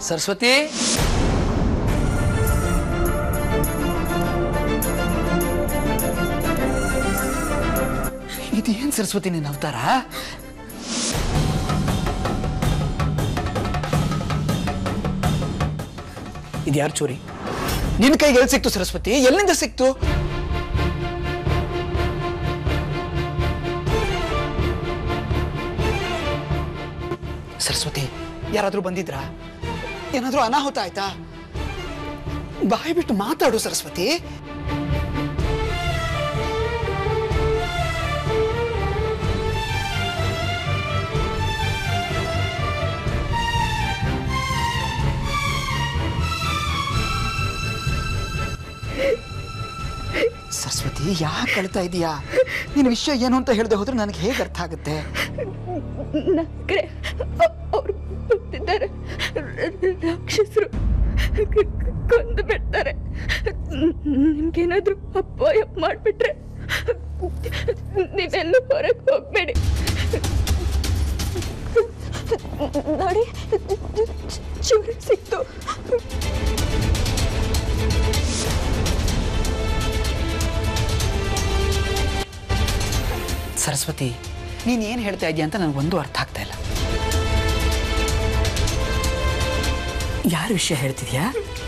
ಸರಸ್ವತಿ ಇದೇನ್ ಸರಸ್ವತಿ ನಿನ್ನ ಅವತಾರ ಇದ್ಯಾರು ಚೋರಿ ನಿನ್ನ ಕೈಗೆ ಎಲ್ಲಿ ಸಿಕ್ತು ಸರಸ್ವತಿ ಎಲ್ಲಿಂದ ಸಿಕ್ತು ಸರಸ್ವತಿ ಯಾರಾದ್ರೂ ಬಂದಿದ್ರಾ ಏನಾದ್ರೂ ಅನಾಹುತ ಆಯ್ತಾ ಬಾಯಿ ಬಿಟ್ಟು ಮಾತಾಡು ಸರಸ್ವತಿ ಸರಸ್ವತಿ ಯಾಕೆ ಕಳ್ತಾ ಇದೀಯಾ ನಿನ್ನ ವಿಷಯ ಏನು ಅಂತ ಹೇಳದೆ ಹೋದ್ರೆ ನನಗೆ ಹೇಗೆ ಅರ್ಥ ಆಗುತ್ತೆ ನಕ್ರೆ ಅವ್ರು ಬಂದಿದ್ದಾರೆ ರಾಕ್ಷಸರು ಕೊಂದು ಬಿಡ್ತಾರೆ ನಿಮ್ಗೇನಾದ್ರೂ ಅಪಾಯ ಮಾಡ್ಬಿಟ್ರೆ ನೀವೆಲ್ಲೂ ಹೊರಗೆ ಹೋಗ್ಬೇಡಿ ನೋಡಿ ಚೂರಿ ಸಿಕ್ತು ಸರಸ್ವತಿ ನೀನ್ ಏನ್ ಹೇಳ್ತಾ ಇದೀಯ ಅಂತ ನನಗೊಂದು ಅರ್ಥ ಆಗ್ತಾ ಇಲ್ಲ ಯಾರ ವಿಷಯ ಹೇಳ್ತಿದ್ಯಾ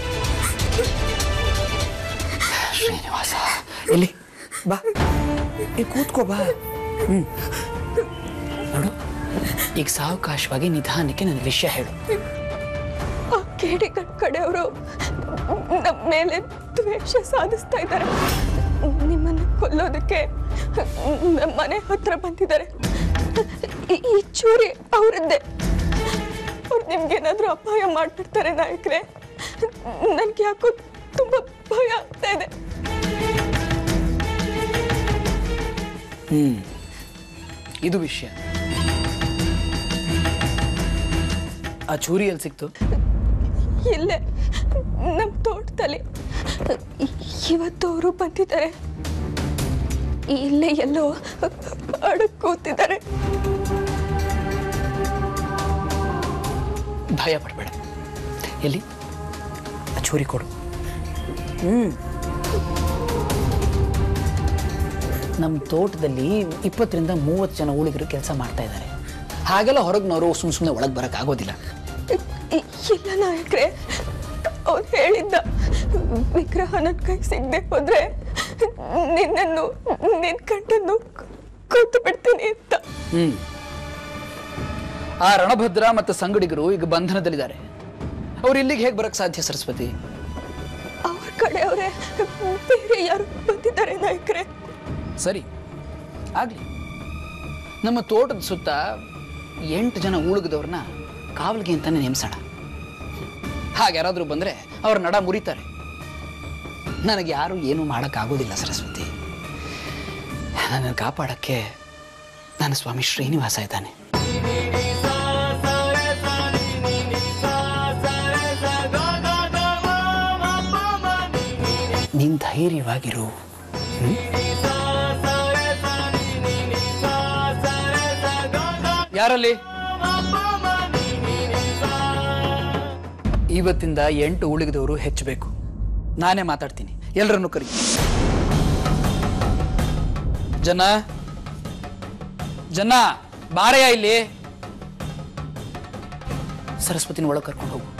ಶ್ರೀನಿವಾಸ ಎಲ್ಲಿ ಬಾ ಇಲ್ಲಿ ಕೂತ್ಕೋ ಬಾ ಹ್ಮ್ ನೋಡು ಈಗ ಸಾವಕಾಶವಾಗಿ ನಿಧಾನಕ್ಕೆ ನನ್ನ ವಿಷಯ ಹೇಳು ಆ ಕೇಡಿಗಳ ಕಡೆಯವರು ನಮ್ಮ ಮೇಲೆ ದ್ವೇಷ ಸಾಧಿಸ್ತಾ ಇದ್ದಾರೆ ನಿಮ್ಮನ್ನು ಕೊಲ್ಲೋದಕ್ಕೆ ನಮ್ಮ ಮನೆ ಹತ್ರ ಬಂದಿದ್ದಾರೆ ಈ- ಈ ಚೂರಿ ಅವರದ್ದೇ ಅವ್ರು ನಿಮ್ಗೇನಾದ್ರೂ ಅಪಾಯ ಮಾಡ್ಬಿಡ್ತಾರೆ ನಾಯಕರೇ ನನ್ಗೆ ಯಾಕೋ ತುಂಬಾ ಭಯ ಆಗ್ತಾ ಇದೆ ಹ್ಮ್ ಇದು ವಿಷಯ ಆ ಚೂರಿ ಎಲ್ಲಿ ಸಿಕ್ತು ಇಲ್ಲೇ ನಮ್ಮ ತೋಟದಲ್ಲಿ ಇವತ್ತು ಅವರು ಬಂದಿದ್ದಾರೆ ಇಲ್ಲೇ ಎಲ್ಲೋ ಅಡಗ್ ಕೂತಿದ್ದಾರೆ ಭಯ ಪಡಬೇಡ ಎಲ್ಲಿ ಆ ಚೂರಿ ಕೊಡು ಹ್ಮ್ ನಮ್ಮ ತೋಟದಲ್ಲಿ ಇಪ್ಪತ್ತರಿಂದ ಮೂವತ್ತು ಜನ ಉಳಿಗರು ಕೆಲಸ ಮಾಡ್ತಾ ಇದ್ದಾರೆ ಹಾಗೆಲ್ಲ ಹೊರಗ್ನವರು ಸುಮ್ ಸುಮ್ಮನೆ ಒಳಗೆ ಬರಕ್ ಆಗೋದಿಲ್ಲ ಇ- ಇಲ್ಲ ನಾಯಕ್ರೆ ಅವ್ನು ಹೇಳಿದ್ದ ವಿಗ್ರಹ ನನ್ನ ಕೈ ಸಿಗದೆ ಹೋದ್ರೆ ನಿನ್ನನ್ನು ನಿನ್ ಗಂಟನ್ನು ಕೂತು ಬಿಡ್ತೀನಿ ಅಂತ ಹ್ಮ್ ಆ ರಣಭದ್ರ ಮತ್ತು ಸಂಗಡಿಗರು ಈಗ ಬಂಧನದಲ್ಲಿದ್ದಾರೆ ಅವ್ರು ಇಲ್ಲಿಗೆ ಹೇಗೆ ಬರಕ್ ಸಾಧ್ಯ ಸರಸ್ವತಿ ಅವ್ರ ಕಡೆಯವರೇ ಬೇರೆ ಯಾರು ಬಂದಿದ್ದಾರೆ ನಾಯಕ್ರೆ ಸರಿ ಆಗ್ಲಿ ನಮ್ಮ ತೋಟದ ಸುತ್ತ ಎಂಟು ಜನ ಉಳುಗದವ್ರನ್ನ ಕಾವಲಿಗೆ ಅಂತಾನೆ ನೇಮಿಸೋಣ ಹಾಗೆ ಯಾರಾದರೂ ಬಂದ್ರೆ ಅವ್ರ ನಡ ಮುರಿತಾರೆ ನನಗೆ ಯಾರು ಏನು ಮಾಡೋಕ್ಕಾಗೋದಿಲ್ಲ ಸರಸ್ವತಿ ನನ್ನನ್ನು ಕಾಪಾಡಕ್ಕೆ ನನ್ನ ಸ್ವಾಮಿ ಶ್ರೀನಿವಾಸ ಇದ್ದಾನೆ ನೀನ್ ಧೈರ್ಯವಾಗಿರು ಹ್ಮ್? ಯಾರಲ್ಲಿ ಇವತ್ತಿಂದ ಎಂಟು ಉಳಿಗದವರು ಹೆಚ್ಚಬೇಕು ನಾನೇ ಮಾತಾಡ್ತೀನಿ ಎಲ್ಲರನ್ನು ಕರಿ ಜನ ಜನ ಬಾರೆಯ ಇಲ್ಲಿ ಸರಸ್ವತಿನ ಒಳಗೆ ಕರ್ಕೊಂಡು ಹೋಗು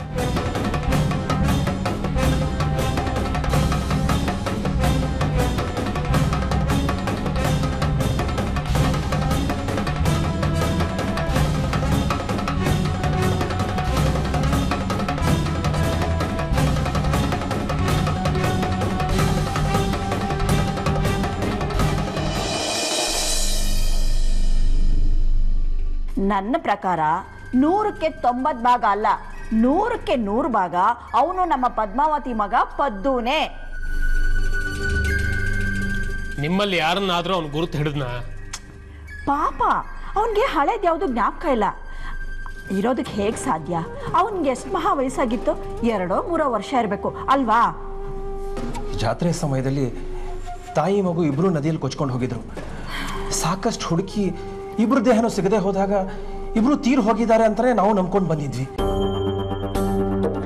ನನ್ನ ಪ್ರಕಾರ ನೂರಕ್ಕೆ ತೊಂಬತ್ತು ಭಾಗ ಅಲ್ಲ ನೂರಕ್ಕೆ ನೂರು ಭಾಗ ಅವನು ನಮ್ಮ ಪದ್ಮಾವತಿ ಮಗ ಪದ್ದೂನೇ ನಿಮ್ಮಲ್ಲಿ ಯಾರನ್ನಾದ್ರೂ ಅವ್ನು ಗುರುತು ಹಿಡಿದ್ನ ಪಾಪ ಅವನಿಗೆ ಹಳೇದು ಯಾವುದು ಜ್ಞಾಪಕ ಇಲ್ಲ ಇರೋದಕ್ಕೆ ಹೇಗೆ ಸಾಧ್ಯ ಅವನಿಗೆ ಎಷ್ಟು ಮಹಾ ವಯಸ್ಸಾಗಿತ್ತು ಎರಡೋ ಮೂರೋ ವರ್ಷ ಇರಬೇಕು ಅಲ್ವಾ ಜಾತ್ರೆ ಸಮಯದಲ್ಲಿ ತಾಯಿ ಮಗು ಇಬ್ರು ನದಿಯಲ್ಲಿ ಕೊಚ್ಕೊಂಡು ಹೋಗಿದ್ರು ಸಾಕಷ್ಟು ಹುಡುಕಿ ಇಬ್ರು ದೇಹನೂ ಸಿಗದೆ ಹೋದಾಗ ಇಬ್ರು ತೀರ್ ಹೋಗಿದ್ದಾರೆ ಅಂತಾನೆ ನಾವು ನಂಬ್ಕೊಂಡು ಬಂದಿದ್ವಿ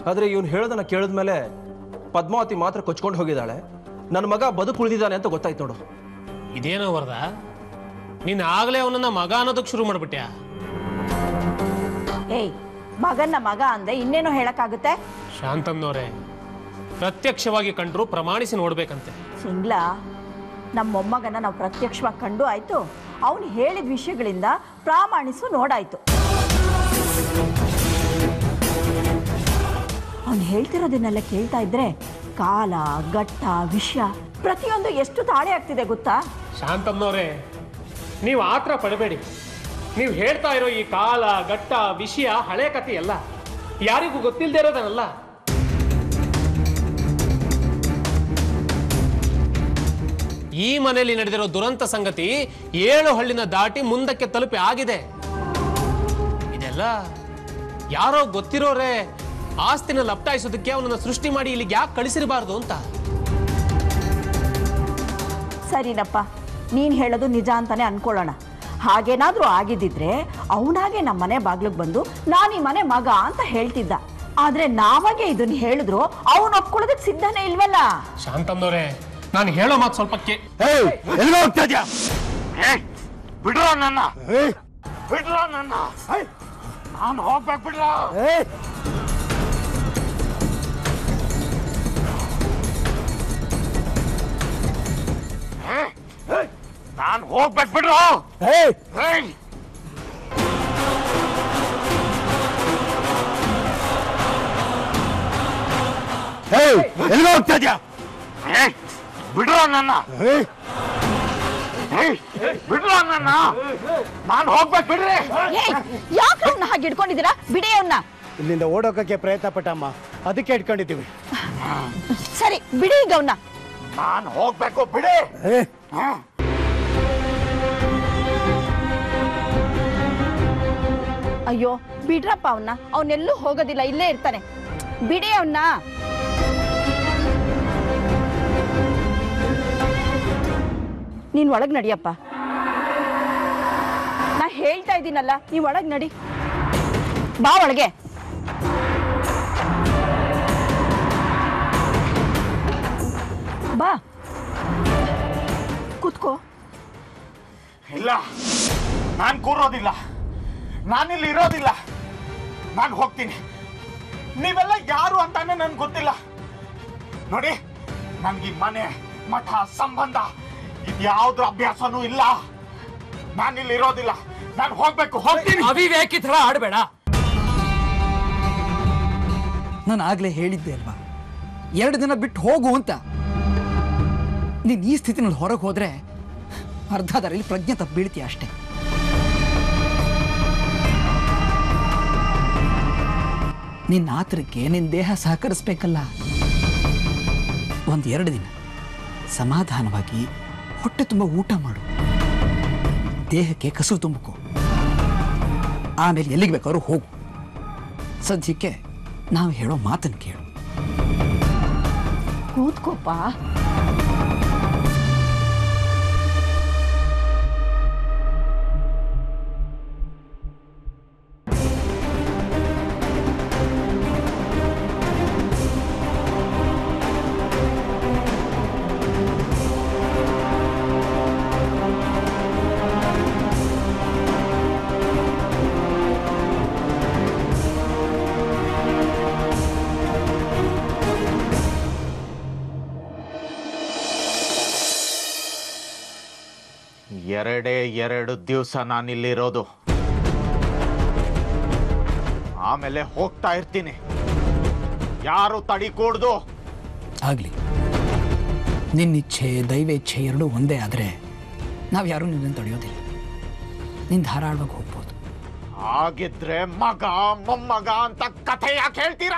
ಆದರೆ ಇವನು ಹೇಳೋದನ್ನ ಕೇಳಿದ್ಮೇಲೆ ಪದ್ಮಾವತಿ ಮಾತ್ರ ಕೊಚ್ಕೊಂಡು ಹೋಗಿದ್ದಾಳೆ ನನ್ನ ಮಗ ಬದುಕು ಉಳಿದಿದ್ದಾನೆ ಅಂತ ಗೊತ್ತಾಯ್ತು ನೋಡು ಇದೇನೋ ವರದ ನೀನು ಆಗಲೇ ಅವನನ್ನ ಮಗ ಅನ್ನೋದಕ್ಕೆ ಶುರು ಮಾಡ್ಬಿಟ್ಯಾ ಏಯ್ ಮಗನ್ನ ಮಗ ಅಂದೆ ಇನ್ನೇನೋ ಹೇಳಕ್ಕಾಗುತ್ತೆ ಶಾಂತಮ್ನವ್ರೆ ಪ್ರತ್ಯಕ್ಷವಾಗಿ ಕಂಡ್ರು ಪ್ರಮಾಣಿಸಿ ನೋಡ್ಬೇಕಂತೆ ಸಿಂಗ್ಲ ನಮ್ಮ ಮೊಮ್ಮಗನ ನಾವು ಪ್ರತ್ಯಕ್ಷವಾಗಿ ಕಂಡು ಆಯ್ತು ಅವನು ಹೇಳಿದ ವಿಷಯಗಳಿಂದ ಪ್ರಾಮಾಣಿಸು ನೋಡಾಯ್ತು ಅವನು ಹೇಳ್ತಿರೋದನ್ನೆಲ್ಲ ಕೇಳ್ತಾ ಇದ್ರೆ ಕಾಲ ಘಟ್ಟ ವಿಷಯ ಪ್ರತಿಯೊಂದು ಎಷ್ಟು ತಾಳೆ ಆಗ್ತಿದೆ ಗೊತ್ತಾ ಶಾಂತಮ್ನವ್ರೆ ನೀವು ಆತರ ಪಡಬೇಡಿ ನೀವು ಹೇಳ್ತಾ ಇರೋ ಈ ಕಾಲ ಘಟ್ಟ ವಿಷಯ ಹಳೆ ಕಥೆ ಅಲ್ಲ ಯಾರಿಗೂ ಗೊತ್ತಿಲ್ಲದೆ ಇರೋದನ್ನಲ್ಲ ಈ ಮನೆಯಲ್ಲಿ ನಡೆದಿರೋ ದುರಂತ ಸಂಗತಿ ಏಳು ಹಳ್ಳಿನ ದಾಟಿ ಮುಂದಕ್ಕೆ ತಲುಪಿ ಆಗಿದೆ ಇದೆಲ್ಲ ಯಾರೋ ಗೊತ್ತಿರೋರೆ ಆಸ್ತಿನ ಲಪ್ಟಾಯಿಸೋದಕ್ಕೆ ಅವನನ್ನ ಸೃಷ್ಟಿ ಮಾಡಿ ಇಲ್ಲಿಗೆ ಯಾಕೆ ಕಳಿಸಿರಬಾರ್ದು ಅಂತ ಸರಿನಪ್ಪ ನೀನು ಹೇಳೋದು ನಿಜ ಅಂತಾನೆ ಅನ್ಕೊಳ್ಳೋಣ ಹಾಗೇನಾದ್ರೂ ಆಗಿದ್ದಿದ್ರೆ ಅವನಾಗೆ ನಮ್ಮ ಮನೆ ಬಾಗ್ಲಿಗೆ ಬಂದು ನಾನು ಈ ಮನೆ ಮಗ ಅಂತ ಹೇಳ್ತಿದ್ದ ಆದ್ರೆ ನಾವಾಗೆ ಇದನ್ನ ಹೇಳಿದ್ರು ಅವನು ಒಪ್ಕೊಳ್ಳೋದಕ್ಕೆ ಸಿದ್ಧನೇ ಇಲ್ವಲ್ಲ ಶಾಂತಮ್ನವ್ರೆ ನಾನು ಹೇಳೋ ಮಾತು ಸ್ವಲ್ಪ ಕೇ ಎಲ್ಲಿಗೆ ಹೋಗ್ತಾ ಇದ್ಯಾ ಬಿಡ್ರೋ ನನ್ನ ಬಿಡ್ರೋ ನನ್ನ ನಾನು ಹೋಗ್ಬೇಕು ಬಿಡ್ರೋ ನಾನು ಹೋಗ್ಬೇಕು ಬಿಡ್ರೋ ಏಯ್ ಎಲ್ಲಿಗೆ ಹೋಗ್ತಾ ಇದ್ಯಾ ಬಿಡ್ರೋ ನನ್ನ ಏಯ್, ಬಿಡ್ರೋ ನನ್ನ ನಾನು ಹೋಗ್ಬೇಕು ಬಿಡ್ರಿ ಯಾಕೆ ಅವ್ನ ಹಾಗೆ ಹಿಡ್ಕೊಂಡಿದ್ದೀರಾ ಬಿಡಿ ಅವನ್ನ ಇಲ್ಲಿಂದ ಓಡೋಕಕ್ಕೆ ಪ್ರಯತ್ನ ಪಟ್ಟಮ್ಮ ಅದಕ್ಕೆ ಇಟ್ಕೊಂಡಿದ್ದೀವಿ ಸರಿ ಬಿಡಿ ಈಗ ಅವನ್ನ ನಾನು ಹೋಗ್ಬೇಕು ಬಿಡಿ ಹಾ. ಅಯ್ಯೋ ಬಿಡ್ರಪ್ಪ ಅವನ್ನ ಅವನೆಲ್ಲೂ ಹೋಗೋದಿಲ್ಲ ಇಲ್ಲೇ ಇರ್ತಾನೆ ಬಿಡಿ ಅವನ್ನ ನೀನ್ ಒಳಗ್ ನಡಿಯಪ್ಪ ನಾ ಹೇಳ್ತಾ ಇದ್ದೀನಲ್ಲ ನೀವ್ ಒಳಗ್ ನಡಿ ಬಾ ಒಳಗೆ ಬಾ ಕೂತ್ಕೋ ಇಲ್ಲ ನಾನು ಕೂರೋದಿಲ್ಲ ನಾನಿಲ್ಲಿ ಇರೋದಿಲ್ಲ ನಾನು ಹೋಗ್ತೀನಿ ನೀವೆಲ್ಲ ಯಾರು ಅಂತಾನೆ ನನ್ಗೆ ಗೊತ್ತಿಲ್ಲ ನೋಡಿ ನನ್ಗೆ ಈ ಮನೆ ಮಠ ಸಂಬಂಧ ಇದ್ಯಾವ್ದು ಅಭ್ಯಾಸನೂ ಇಲ್ಲ ನಾನಿಲ್ಲಿ ಇರೋದಿಲ್ಲ ನಾನು ಹೋಗ್ಬೇಕು ಹೋಗ್ತೀನಿ ಅವಿವೇಕಿ ಥರ ಆಡಬೇಡ ನಾನು ಆಗ್ಲೇ ಹೇಳಿದ್ದೆ ಅಲ್ವಾ ಎರಡು ದಿನ ಬಿಟ್ಟು ಹೋಗು ಅಂತ ನೀನು ಈ ಸ್ಥಿತಿನಲ್ಲಿ ಹೊರಗೆ ಹೋದ್ರೆ ಅರ್ಧ ದಾರಿಯಲ್ಲಿ ಪ್ರಜ್ಞೆ ತಪ್ಪು ಬೀಳ್ತೀಯ ಅಷ್ಟೇ ನಿನ್ನ ಆತರಕ್ಕೆ ನಿನ್ನ ದೇಹ ಸಹಕರಿಸ್ಬೇಕಲ್ಲ ಒಂದು ಎರಡು ದಿನ ಸಮಾಧಾನವಾಗಿ ಹೊಟ್ಟೆ ತುಂಬ ಊಟ ಮಾಡು ದೇಹಕ್ಕೆ ಕಸು ತುಂಬಿಕೋ ಆಮೇಲೆ ಎಲ್ಲಿಗೆ ಬೇಕಾದ್ರೂ ಹೋಗು ಸದ್ಯಕ್ಕೆ ನಾವು ಹೇಳೋ ಮಾತನ್ನು ಕೇಳು ಕೂತ್ಕೋಪ ಎರಡೇ ಎರಡು ದಿವಸ ನಾನಿಲ್ಲಿರೋದು ಆಮೇಲೆ ಹೋಗ್ತಾ ಇರ್ತೀನಿ ಯಾರು ತಡಿ ಕೂಡ್ದು ಆಗಲಿ ನಿನ್ನಿಚ್ಛೆ ದೈವೇಚ್ಛೆ ಎರಡೂ ಒಂದೇ ಆದರೆ ನಾವು ಯಾರೂ ನಿನ್ನನ್ನು ತಡೆಯೋದಿಲ್ಲ ನಿನ್ನ ಧಾರಾಳವಾಗಿ ಹೋಗ್ಬೋದು ಹಾಗಿದ್ರೆ ಮಗ ಮೊಮ್ಮಗ ಅಂತ ಕಥೆ ಯಾಕೆ ಹೇಳ್ತೀರಾ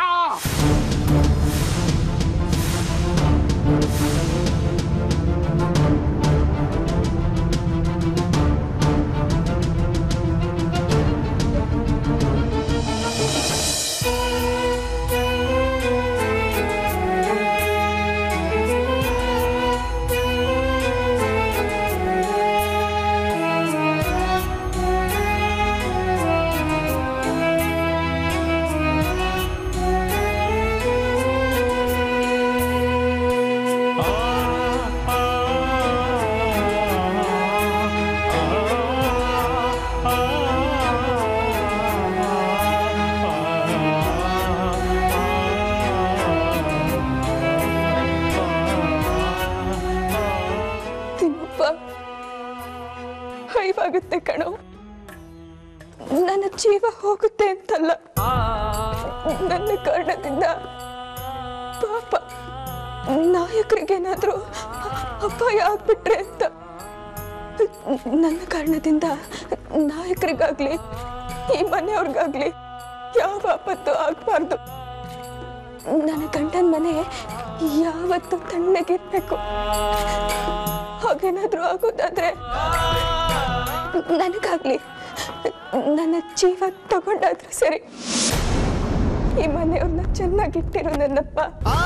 ಆಗುತ್ತೆ ಕಣೋ ನನ್ನ ಜೀವ ಹೋಗುತ್ತೆ ಅಂತಲ್ಲ ನನ್ನ ಕಾರಣದಿಂದ ಪಾಪ ನಾಯಕರಿಗೇನಾದ್ರೂ ಅಪಾಯ ಆಗ್ಬಿಟ್ರೆ ಅಂತ ನನ್ನ ಕಾರಣದಿಂದ ನಾಯಕರಿಗಾಗ್ಲಿ ಈ ಮನೆಯವ್ರಿಗಾಗ್ಲಿ ಯಾವ ಆಪತ್ತು ಆಗ್ಬಾರ್ದು ನನ್ನ ಗಂಡನ ಮನೆ ಯಾವತ್ತು ತಣ್ಣಗಿರ್ಬೇಕು ಹಾಗೇನಾದ್ರೂ ಆಗೋದಾದ್ರೆ ನನಗಾಗ್ಲಿ ನನ್ನ ಜೀವ ತಗೊಂಡಾದ್ರೂ ಸರಿ ಈ ಮನೆಯವ್ರನ್ನ ಚೆನ್ನಾಗಿಟ್ಟಿರು ನನ್ನಪ್ಪ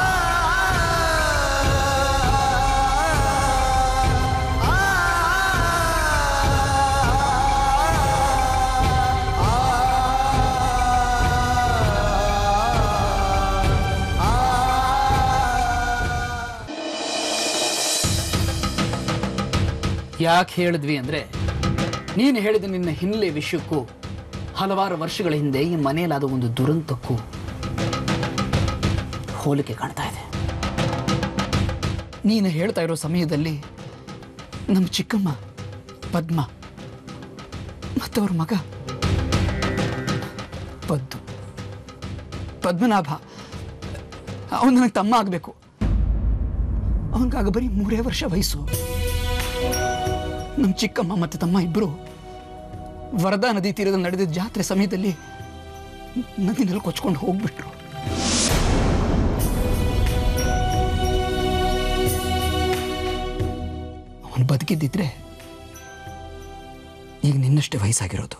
ಯಾಕೆ ಹೇಳಿದ್ವಿ ಅಂದರೆ ನೀನು ಹೇಳಿದ ನಿನ್ನ ಹಿನ್ನೆಲೆ ವಿಷಯಕ್ಕೂ ಹಲವಾರು ವರ್ಷಗಳ ಹಿಂದೆ ಈ ಮನೆಯಲ್ಲಾದ ಒಂದು ದುರಂತಕ್ಕೂ ಹೋಲಿಕೆ ಕಾಣ್ತಾ ಇದೆ ನೀನು ಹೇಳ್ತಾ ಇರೋ ಸಮಯದಲ್ಲಿ ನಮ್ಮ ಚಿಕ್ಕಮ್ಮ ಪದ್ಮ ಮತ್ತವ್ರ ಮಗ ಪದ್ದು ಪದ್ಮನಾಭ ಅವನು ನನಗೆ ತಮ್ಮ ಆಗಬೇಕು ಅವನಿಗಾಗ ಬರೀ ಮೂರೇ ವರ್ಷ ವಯಸ್ಸು ನಮ್ಮ ಚಿಕ್ಕಮ್ಮ ಮತ್ತು ತಮ್ಮ ಇಬ್ಬರು ವರದಾ ನದಿ ತೀರದಲ್ಲಿ ನಡೆದ ಜಾತ್ರೆ ಸಮಯದಲ್ಲಿ ನದಿನಲ್ಲಿ ಕೊಚ್ಕೊಂಡು ಹೋಗ್ಬಿಟ್ರು ಅವನು ಬದುಕಿದ್ದಿದ್ರೆ ಈಗ ನಿನ್ನಷ್ಟೇ ವಯಸ್ಸಾಗಿರೋದು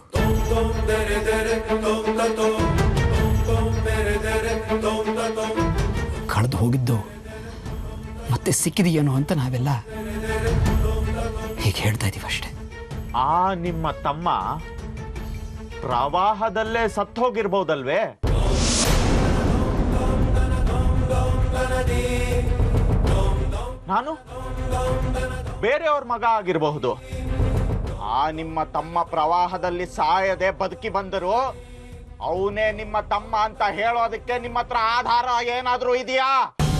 ಕಳೆದು ಹೋಗಿದ್ದು ಮತ್ತೆ ಸಿಕ್ಕಿದೆಯೇನೋ ಅಂತ ನಾವೆಲ್ಲ ಹೀಗೆ ಹೇಳ್ತಾ ಇದೀವಿ ಅಷ್ಟೇ ಆ ನಿಮ್ಮ ತಮ್ಮ ಪ್ರವಾಹದಲ್ಲೇ ಸತ್ತೋಗಿರ್ಬೋದಲ್ವೇ ನಾನು ಬೇರೆಯವ್ರ ಮಗ ಆಗಿರಬಹುದು ಆ ನಿಮ್ಮ ತಮ್ಮ ಪ್ರವಾಹದಲ್ಲಿ ಸಾಯದೆ ಬದುಕಿ ಬಂದರು ಅವನೇ ನಿಮ್ಮ ತಮ್ಮ ಅಂತ ಹೇಳೋದಕ್ಕೆ ನಿಮ್ಮ ಹತ್ರ ಆಧಾರ ಏನಾದ್ರೂ ಇದೆಯಾ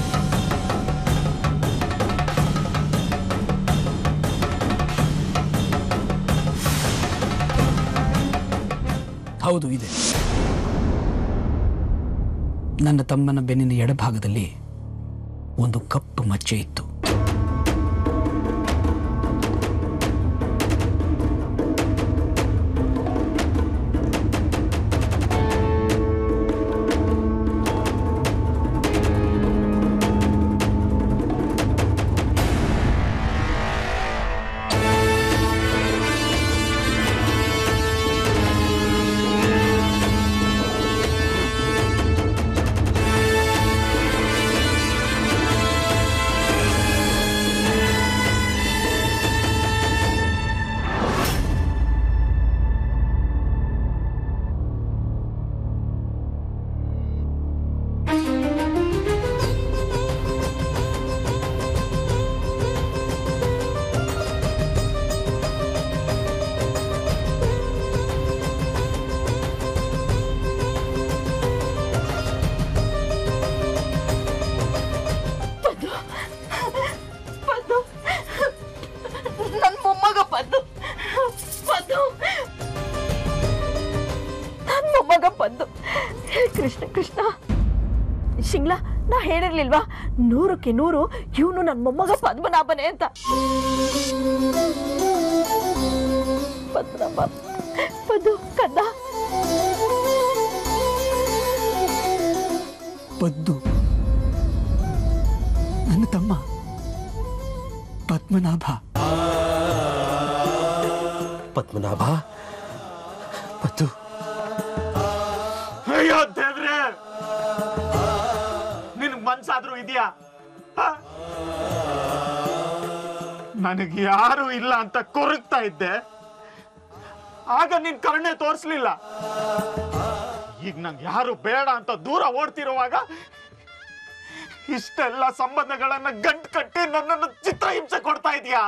ಹೌದು ಇದೆ ನನ್ನ ತಮ್ಮನ ಬೆನ್ನಿನ ಎಡಭಾಗದಲ್ಲಿ ಒಂದು ಕಪ್ಪು ಮಚ್ಚೆ ಇತ್ತು ಪದ್ದು ನನ್ನ ಮೊಮ್ಮಗ ಪದ್ದು ಪದ್ದು ನನ್ನ ಮೊಮ್ಮಗ ಪದ್ದು ಹೇ ಕೃಷ್ಣ ಕೃಷ್ಣ ಶಿಂಗ್ಲಾ ನಾ ಹೇಳಿರ್ಲಿಲ್ವಾ ನೂರಕ್ಕೆ ನೂರು ಇವನು ನನ್ನ ಮೊಮ್ಮಗ ಪದ್ಮನಾಭನೇ ಅಂತ ಪದ್ಮನಾಭ ಪದ್ದು ಕದ್ದ ಪದ್ದು ನನ್ನ ತಮ್ಮ ಪದ್ಮನಾಭ ಪದ್ಮನಾಭ ಪದ್ದು ಅಯ್ಯೋ ದೇವ್ರೆ ನಿನ್ ಮನ್ಸಾದ್ರೂ ಇದೆಯಾ ನನಗೆ ಯಾರು ಇಲ್ಲ ಅಂತ ಕೊರಗ್ತಾ ಇದ್ದೆ ಆಗ ನಿನ್ ಕರುಣೆ ತೋರಿಸ್ಲಿಲ್ಲ ಈಗ ನಂಗೆ ಯಾರು ಬೇಡ ಅಂತ ದೂರ ಓಡ್ತಿರುವಾಗ ಇಷ್ಟೆಲ್ಲ ಸಂಬಂಧಗಳನ್ನ ಗಂಟ್ ಕಟ್ಟಿ ನನ್ನನ್ನು ಚಿತ್ರಹಿಂಸೆ ಕೊಡ್ತಾ ಇದೀಯಾ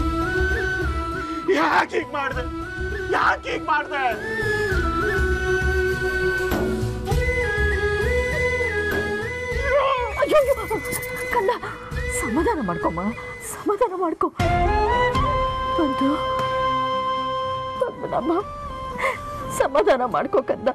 ಯಾಕೆ ಹೀಗ್ ಮಾಡ್ದೆ ಯಾಕೆ ಹೀಗ್ ಮಾಡ್ದೆ ಅಯ್ಯೋ ಕಂದ ಸಮಾಧಾನ ಮಾಡ್ಕೊಮ್ಮ ಸಮಾಧಾನ ಮಾಡ್ಕೊ ಬಂದು ಪದ್ಮನಾಭ ಸಮಾಧಾನ ಮಾಡ್ಕೋ ಕಂದ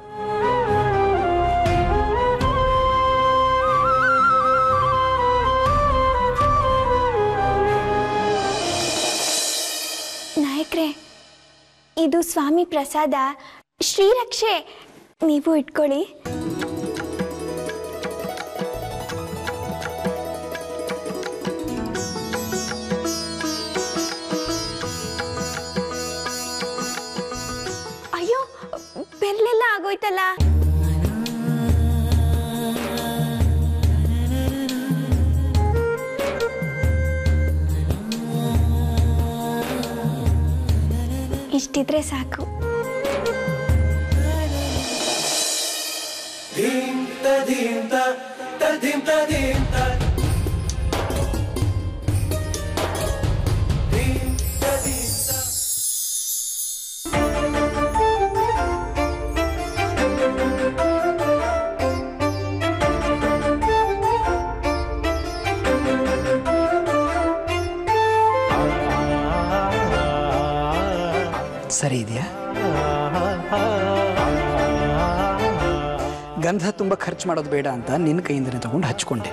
ನಾಯಕ್ರೆ ಇದು ಸ್ವಾಮಿ ಪ್ರಸಾದ ಶ್ರೀರಕ್ಷೆ ನೀವು ಇಟ್ಕೊಳ್ಳಿ ಅಯ್ಯೋ ಬೆಲ್ಲೆಲ್ಲ ಆಗೋಯ್ತಲ್ಲ ಇಷ್ಟಿದ್ರೆ ಸಾಕು ಸರಿ ಇದೆಯಾ ಗಂಧ ತುಂಬ ಖರ್ಚು ಮಾಡೋದು ಬೇಡ ಅಂತ ನಿನ್ನ ಕೈಯಿಂದನೇ ತಗೊಂಡು ಹಚ್ಕೊಂಡೆ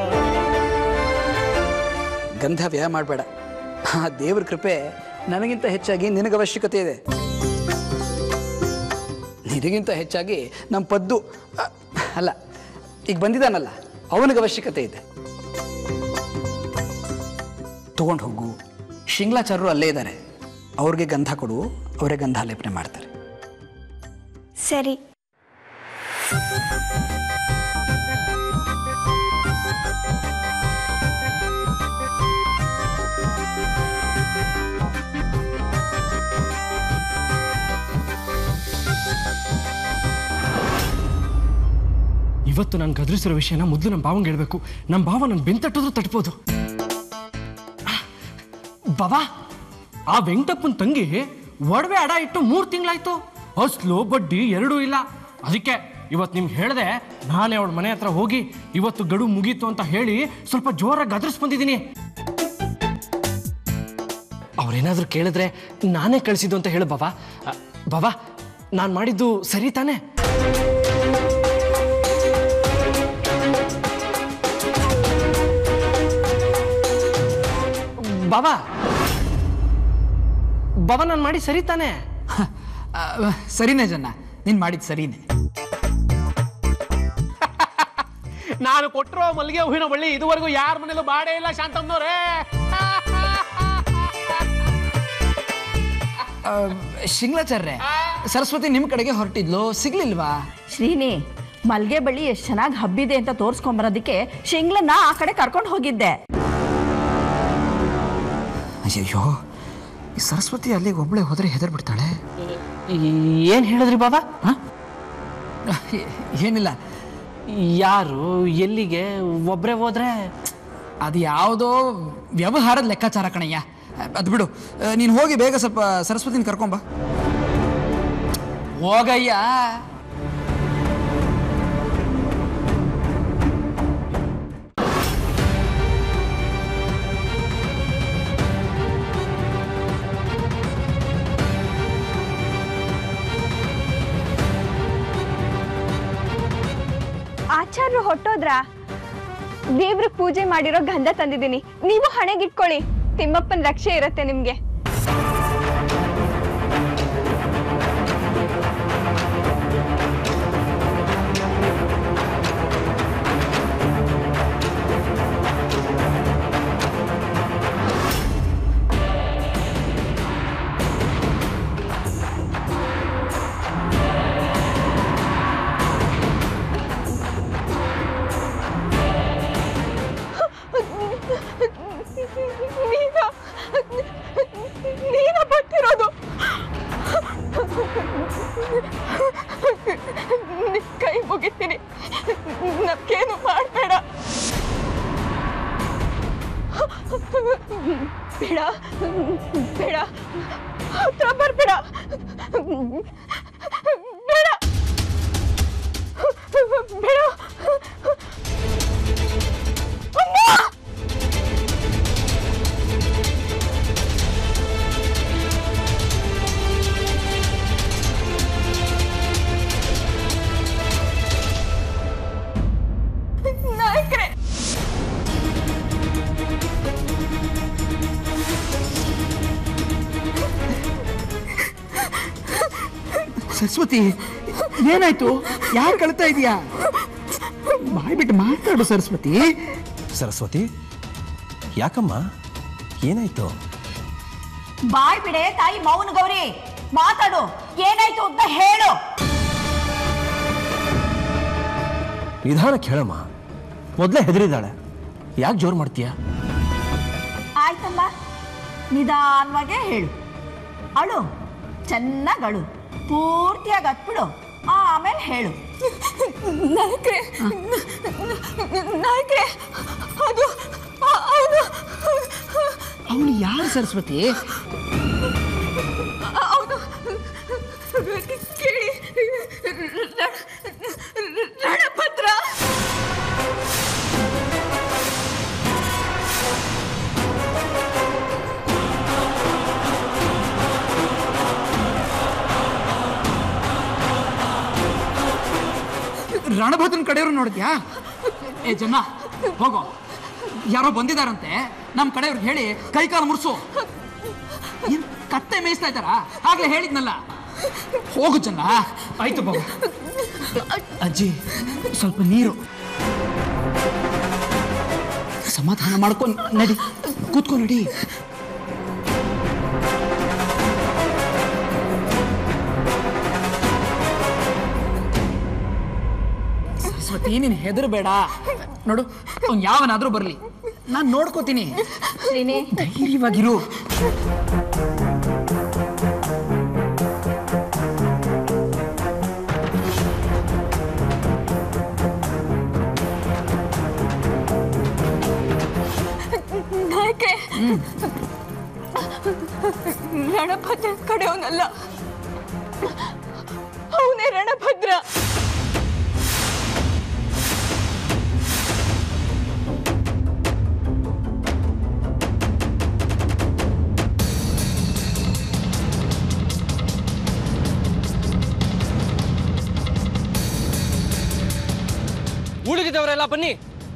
ಗಂಧ ವ್ಯಯ ಮಾಡಬೇಡ ಆ ದೇವ್ರ ಕೃಪೆ ನನಗಿಂತ ಹೆಚ್ಚಾಗಿ ನಿನಗೆ ಅವಶ್ಯಕತೆ ಇದೆ ನಿನಗಿಂತ ಹೆಚ್ಚಾಗಿ ನಮ್ಮ ಪದ್ದು ಅ, ಅಲ್ಲ ಈಗ ಬಂದಿದ್ದಾನಲ್ಲ ಅವನಿಗೆ ಅವಶ್ಯಕತೆ ಇದೆ ತಗೊಂಡು ಹೋಗು ಶಿಂಗ್ಲಾಚಾರರು ಅಲ್ಲೇ ಇದ್ದಾರೆ ಅವ್ರಿಗೆ ಗಂಧ ಕೊಡು ಅವರೇ ಗಂಧ ಲೇಪನೆ ಮಾಡ್ತಾರೆ ಸರಿ ಇವತ್ತು ನಾನು ಗದರಿಸಿರೋ ವಿಷಯನ ಮೊದಲು ನಮ್ಮ ಭಾವಂಗೆ ಹೇಳ್ಬೇಕು ನಮ್ಮ ಭಾವ ನನ್ನ ಬೆಂತಟ್ಟಿದ್ರು ತಟ್ಬೋದು ಬಾಬಾ ಆ ವೆಂಕಟಪ್ಪನ ತಂಗಿ ಒಡವೆ ಅಡ ಇಟ್ಟು ಮೂರು ತಿಂಗಳಾಯ್ತು ಅಸ್ಲು ಬಡ್ಡಿ ಎರಡೂ ಇಲ್ಲ ಅದಕ್ಕೆ ಇವತ್ತು ನಿಮ್ಗೆ ಹೇಳಿದೆ ನಾನೇ ಅವಳ ಮನೆ ಹತ್ರ ಹೋಗಿ ಇವತ್ತು ಗಡು ಮುಗೀತು ಅಂತ ಹೇಳಿ ಸ್ವಲ್ಪ ಜೋರಾಗಿ ಗದರಿಸ್ ಬಂದಿದ್ದೀನಿ ಅವ್ರೇನಾದ್ರೂ ಕೇಳಿದ್ರೆ ನಾನೇ ಕಳಿಸಿದ್ದು ಅಂತ ಹೇಳು ಬಾಬಾ ಅ, ಬಾಬಾ ನಾನು ಮಾಡಿದ್ದು ಸರಿ ತಾನೇ ಬಾಬಾ ಬಾಬಾ ನಾನು ಮಾಡಿ ಸರಿ ತಾನೇ ಆ, ಸರಿನೇ ಜನ ನೀನು ಮಾಡಿದ್ದು ಸರಿನೇ ನಾನು ಕೊಟ್ಟಿರೋ ಮಲ್ಲಿಗೆ ಹೂವಿನ ಬಳ್ಳಿ ಇದುವರೆಗೂ ಯಾರ ಮನೇಲೂ ಬಾಡೇ ಇಲ್ಲ ಶಾಂತಮ್ಮನವ್ರೆ ಆ, ಶಿಂಗ್ಲಾಚಾರ್ರೆ ಸರಸ್ವತಿ ನಿಮ್ಮ ಕಡೆಗೆ ಹೊರಟಿದ್ಲು ಸಿಗ್ಲಿಲ್ವಾ ಶ್ರೀನಿ ಮಲ್ಗೆ ಬಳ್ಳಿ ಎಷ್ಟು ಚೆನ್ನಾಗಿ ಹಬ್ಬಿದೆ ಅಂತ ತೋರಿಸ್ಕೊಂಬರೋದಕ್ಕೆ ಶಿಂಗ್ಲನ್ನ ಆ ಕಡೆ ಕರ್ಕೊಂಡು ಹೋಗಿದ್ದೆ ಅಯ್ಯಯ್ಯೋ ಈ ಸರಸ್ವತಿ ಅಲ್ಲಿಗೆ ಒಬ್ಳೆ ಹೋದ್ರೆ ಹೆದರ್ ಬಿಡ್ತಾಳೆ ಏನು ಹೇಳಿದ್ರಿ ಬಾಬಾ ಹ? ಏನಿಲ್ಲ ಯಾರು ಎಲ್ಲಿಗೆ ಒಬ್ರೇ ಹೋದ್ರೆ ಅದು ಯಾವುದೋ ವ್ಯವಹಾರದ ಲೆಕ್ಕಾಚಾರ ಕಣಯ್ಯ ಅದು ಬಿಡು ನೀನು ಹೋಗಿ ಬೇಗ ಸ್ವಲ್ಪ ಸರಸ್ವತಿನ ಕರ್ಕೊಂಬ ಹೋಗಯ್ಯ ಆಚಾರ್ಯರು ಹೊಟ್ಟೋದ್ರಾ ದೇವ್ರ ಪೂಜೆ ಮಾಡಿರೋ ಗಂಧ ತಂದಿದ್ದೀನಿ ನೀವು ಹಣೆಗಿಟ್ಕೊಳ್ಳಿ ತಿಮ್ಮಪ್ಪನ ರಕ್ಷೆ ಇರತ್ತೆ ನಿಮ್ಗೆ ನೀನ ನೀನ ಬರ್ತಿರೋದು ನಿನ್ ಕೈ ಮುಗಿತೀನಿ ನಮ್ಗೇನು ಮಾಡಬೇಡ ಬೇಡ ಬೇಡ ಹತ್ರ ಬರ್ಬೇಡ ಬೇಡ ಬೇಡ ಸರಸ್ವತಿ ಏನಾಯ್ತು ಯಾರು ಕಳ್ತಾ ಇದೀಯಾ ಬಾಯ್ ಬಿಟ್ಟು ಮಾತಾಡು ಸರಸ್ವತಿ ಸರಸ್ವತಿ ಯಾಕಮ್ಮ ಏನಾಯ್ತು ಬಾಯ್ ಬಿಡೆ ತಾಯಿ ಮೌನ ಗೌರಿ ಮಾತಾಡು ಏನಾಯ್ತು ಅಂತ ಹೇಳು ನಿಧಾನ ಕೇಳಮ್ಮ ಮೊದಲೇ ಹೆದರಿದಾಳೆ ಯಾಕೆ ಜೋರು ಮಾಡ್ತೀಯಾ ಆಯ್ತಲ್ಲ ನಿಧಾನವಾಗೇ ಹೇಳು ಅಳು ಚೆನ್ನಾಗಿ ಅಳು ಪೂರ್ತಿಯಾಗಿ ಹತ್ಬಿಡು ಆಮೇಲೆ ಹೇಳು ನಾಯಕ್ರೆ ನಾಯಕ್ರೆ ಅದು ಅವನು ಅವನು ಯಾರು ಸರಸ್ವತಿ ಅವನು ಕೇಳಿ ರಣಭದ್ರ ರಣಭದ್ರನ್ ಕಡೆಯವರು ನೋಡಿದ್ಯಾ ಏ ಜನ ಹೋಗೋ ಯಾರೋ ಬಂದಿದಾರಂತೆ ನಮ್ಮ ಕಡೆಯವ್ರಿಗೆ ಹೇಳಿ ಕೈ ಕಾಲು ಮುರ್ಸು ಏನ್ ಕತ್ತೆ ಮೇಯಿಸ್ತಾ ಇದ್ದಾರಾ ಆಗ್ಲೇ ಹೇಳಿದ್ನಲ್ಲ ಹೋಗು ಜನ ಆಯ್ತು ಬಾಬು ಅಜ್ಜಿ ಸ್ವಲ್ಪ ನೀರು ಸಮಾಧಾನ ಮಾಡ್ಕೊಂಡು ನಡಿ ಕೂತ್ಕೊ ನಡಿ ಸರಸ್ವತಿ ನೀನು ಹೆದರ್ಬೇಡ ನೋಡು ಅವ್ನು ಯಾವನಾದ್ರೂ ಬರಲಿ ನಾನು ನೋಡ್ಕೋತೀನಿ ಶ್ರೀನಿ ಧೈರ್ಯವಾಗಿರು ನಾಯಕ್ರೆ ರಣಭದ್ರ ಕಡೆಯವನಲ್ಲ ಅವನೇ ರಣಭದ್ರ ಉಳಿದಿದ್ದವರೆಲ್ಲ ಬನ್ನಿ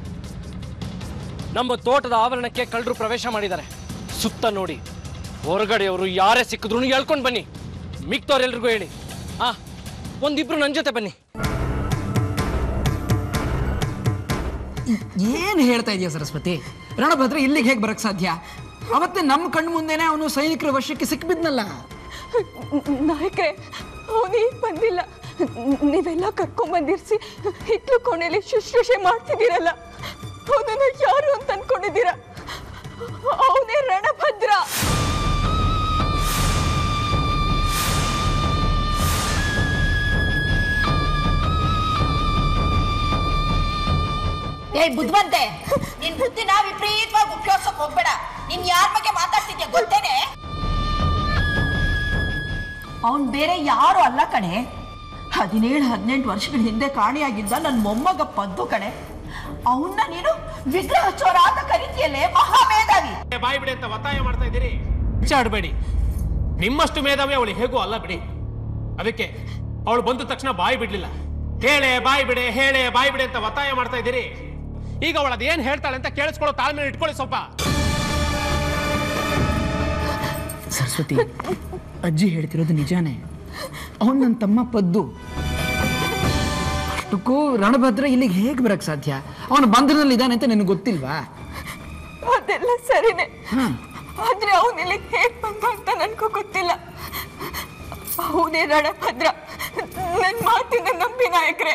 ನಮ್ಮ ತೋಟದ ಆವರಣಕ್ಕೆ ಕಳ್ಳರು ಪ್ರವೇಶ ಮಾಡಿದ್ದಾರೆ ಸುತ್ತ ನೋಡಿ ಹೊರಗಡೆಯವರು ಯಾರೇ ಸಿಕ್ಕಿದ್ರು ಹೇಳ್ಕೊಂಡು ಬನ್ನಿ ಮಿಕ್ತವ್ರೆಲ್ರಿಗೂ ಹೇಳಿ ಆ ಒಂದಿಬ್ರು ನನ್ನ ಜೊತೆ ಬನ್ನಿ ಏನು ಹೇಳ್ತಾ ಇದೀಯ ಸರಸ್ವತಿ ರಣಭದ್ರ ಇಲ್ಲಿಗೆ ಹೇಗೆ ಬರಕ್ ಸಾಧ್ಯ ಅವತ್ತೇ ನಮ್ಮ ಕಣ್ಣು ಮುಂದೆನೆ ಅವನು ಸೈನಿಕರ ವಶಕ್ಕೆ ಸಿಕ್ಬಿದ್ನಲ್ಲ ನಾಯಕ್ರೆ ಅವನು ಈಗ ಬಂದಿಲ್ಲ ನೀವೆಲ್ಲ ಕರ್ಕೊಂಬಂದಿರ್ಸಿ ಹಿತ್ಲು ಕೋಣೆಯಲ್ಲಿ ಶುಶ್ರೂಷೆ ಮಾಡ್ತಿದ್ದೀರಲ್ಲ ಅವನನ್ನು ಯಾರು ಅಂತ ಅನ್ಕೊಂಡಿದ್ದೀರಾ ಅವನೇ ರಣಭದ್ರ ಏ ಬುದ್ಧಿವಂತೆ ನಿನ್ ಬುದ್ಧಿನ ವಿಪರೀತವಾಗಿ ಉಪಯೋಗಿಸಕ್ ಹೋಗ್ಬೇಡ ನೀನ್ ಯಾರ ಬಗ್ಗೆ ಮಾತಾಡ್ತಿದ್ಯಾ ಗೊತ್ತೇನೆ ಅವನ್ ಬೇರೆ ಯಾರು ಅಲ್ಲ ಕಣೆ ಹದಿನೇಳು ಹದಿನೆಂಟು ವರ್ಷಗಳ ಹಿಂದೆ ಕಾಣಿಯಾಗಿದ್ದ ನನ್ನ ಮೊಮ್ಮಗ ಪದ್ದು ಕಣೆ ಅವನ್ನ ನೀನು ವಿಗ್ರಹ ಚೋರ ಅಂತ ಕರಿತೀಯಲ್ಲೇ ಮಹಾಮೇಧಾವಿ ಬಾಯಿ ಬಿಡಿ ಅಂತ ಒತ್ತಾಯ ಮಾಡ್ತಾ ಇದ್ದೀರಿ ಆಡಬೇಡಿ ನಿಮ್ಮಷ್ಟು ಮೇಧಾವಿ ಅವಳು ಹೇಗೂ ಅಲ್ಲ ಬಿಡಿ ಅದಕ್ಕೆ ಅವಳು ಬಂದ ತಕ್ಷಣ ಬಾಯಿ ಬಿಡ್ಲಿಲ್ಲ ಹೇಳೆ ಬಾಯಿ ಬಿಡೆ ಹೇಳೆ ಬಾಯಿ ಬಿಡೆ ಅಂತ ಒತ್ತಾಯ ಮಾಡ್ತಾ ಇದ್ದೀರಿ ಈಗ ಅವಳು ಅದೇನ್ ಹೇಳ್ತಾಳೆ ಅಂತ ಕೇಳಿಸ್ಕೊಳ್ಳೋ ತಾಳ್ಮೆ ಇಟ್ಕೊಳ್ಳಿ ಸ್ವಲ್ಪ ಸರಸ್ವತಿ ಅಜ್ಜಿ ಹೇಳ್ತಿರೋದು ನಿಜಾನೇ ಅವನು ನನ್ನ ತಮ್ಮ ಪದ್ದು ಅಷ್ಟಕ್ಕೂ ರಣಭದ್ರ ಇಲ್ಲಿಗೆ ಹೇಗೆ ಬರಕ್ ಸಾಧ್ಯ ಅವನು ಬಂಧನದಲ್ಲಿ ಇದ್ದಾನೆ ಅಂತ ನಿನಗೆ ಗೊತ್ತಿಲ್ವಾ ಅದೆಲ್ಲ ಸರಿನೇ ಹಾ ಆದ್ರೆ ಅವನಿಲ್ಲಿ ಹೇಗ್ ಬಂದ ಅಂತ ನನ್ಗೂ ಗೊತ್ತಿಲ್ಲ ಅವನೇ ರಣಭದ್ರ ನನ್ ಮಾತಿನ ನಂಬಿ ನಾಯಕ್ರೆ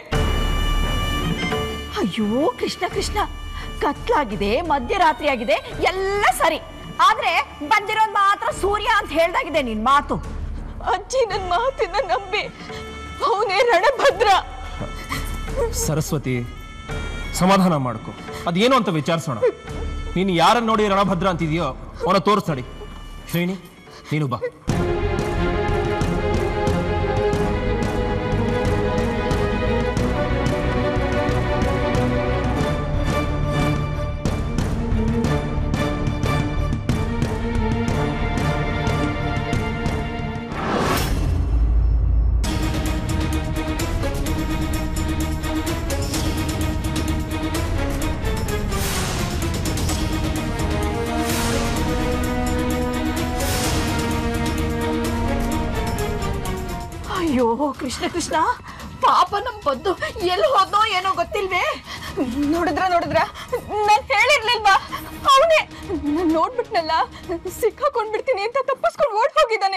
ಅಯ್ಯೋ ಕೃಷ್ಣ ಕೃಷ್ಣ ಕತ್ಲಾಗಿದೆ ಮಧ್ಯರಾತ್ರಿ ಆಗಿದೆ ಎಲ್ಲ ಸರಿ ಆದ್ರೆ ಬಂದಿರೋದ್ ಮಾತ್ರ ಸೂರ್ಯ ಅಂತ ಹೇಳ್ದಾಗಿದೆ ನಿನ್ ಮಾತು ಅಜ್ಜಿ ನನ್ ಮಾತಿನ ನಂಬಿ ಅವನೇ ರಣಭದ್ರ ಸರಸ್ವತಿ ಸಮಾಧಾನ ಮಾಡ್ಕೊ ಅದೇನು ಅಂತ ವಿಚಾರಿಸೋಣ ನೀನು ಯಾರನ್ನ ನೋಡಿ ರಣಭದ್ರ ಅಂತಿದೆಯೋ ಅವನ ತೋರಿಸ್ತಾಡಿ ಶ್ರೇಣಿ ನೀನು ಬಾ ಅಯ್ಯೋ ಕೃಷ್ಣ ಕೃಷ್ಣ ಪಾಪ ನಮ್ ಪದ್ದು ಎಲ್ಲಿ ಹೋದ್ನೋ ಏನೋ ಗೊತ್ತಿಲ್ವೇ ನೋಡಿದ್ರ ನೋಡಿದ್ರ ನಾನ್ ಹೇಳಿರ್ಲಿಲ್ವಾ ಅವನೇ ನಾನ್ ನೋಡ್ಬಿಟ್ನಲ್ಲ ಸಿಕ್ಕಾಕೊಂಡ್ಬಿಡ್ತೀನಿ ಅಂತ ತಪ್ಪಿಸ್ಕೊಂಡು ಓಡ್ ಹೋಗಿದ್ದಾನೆ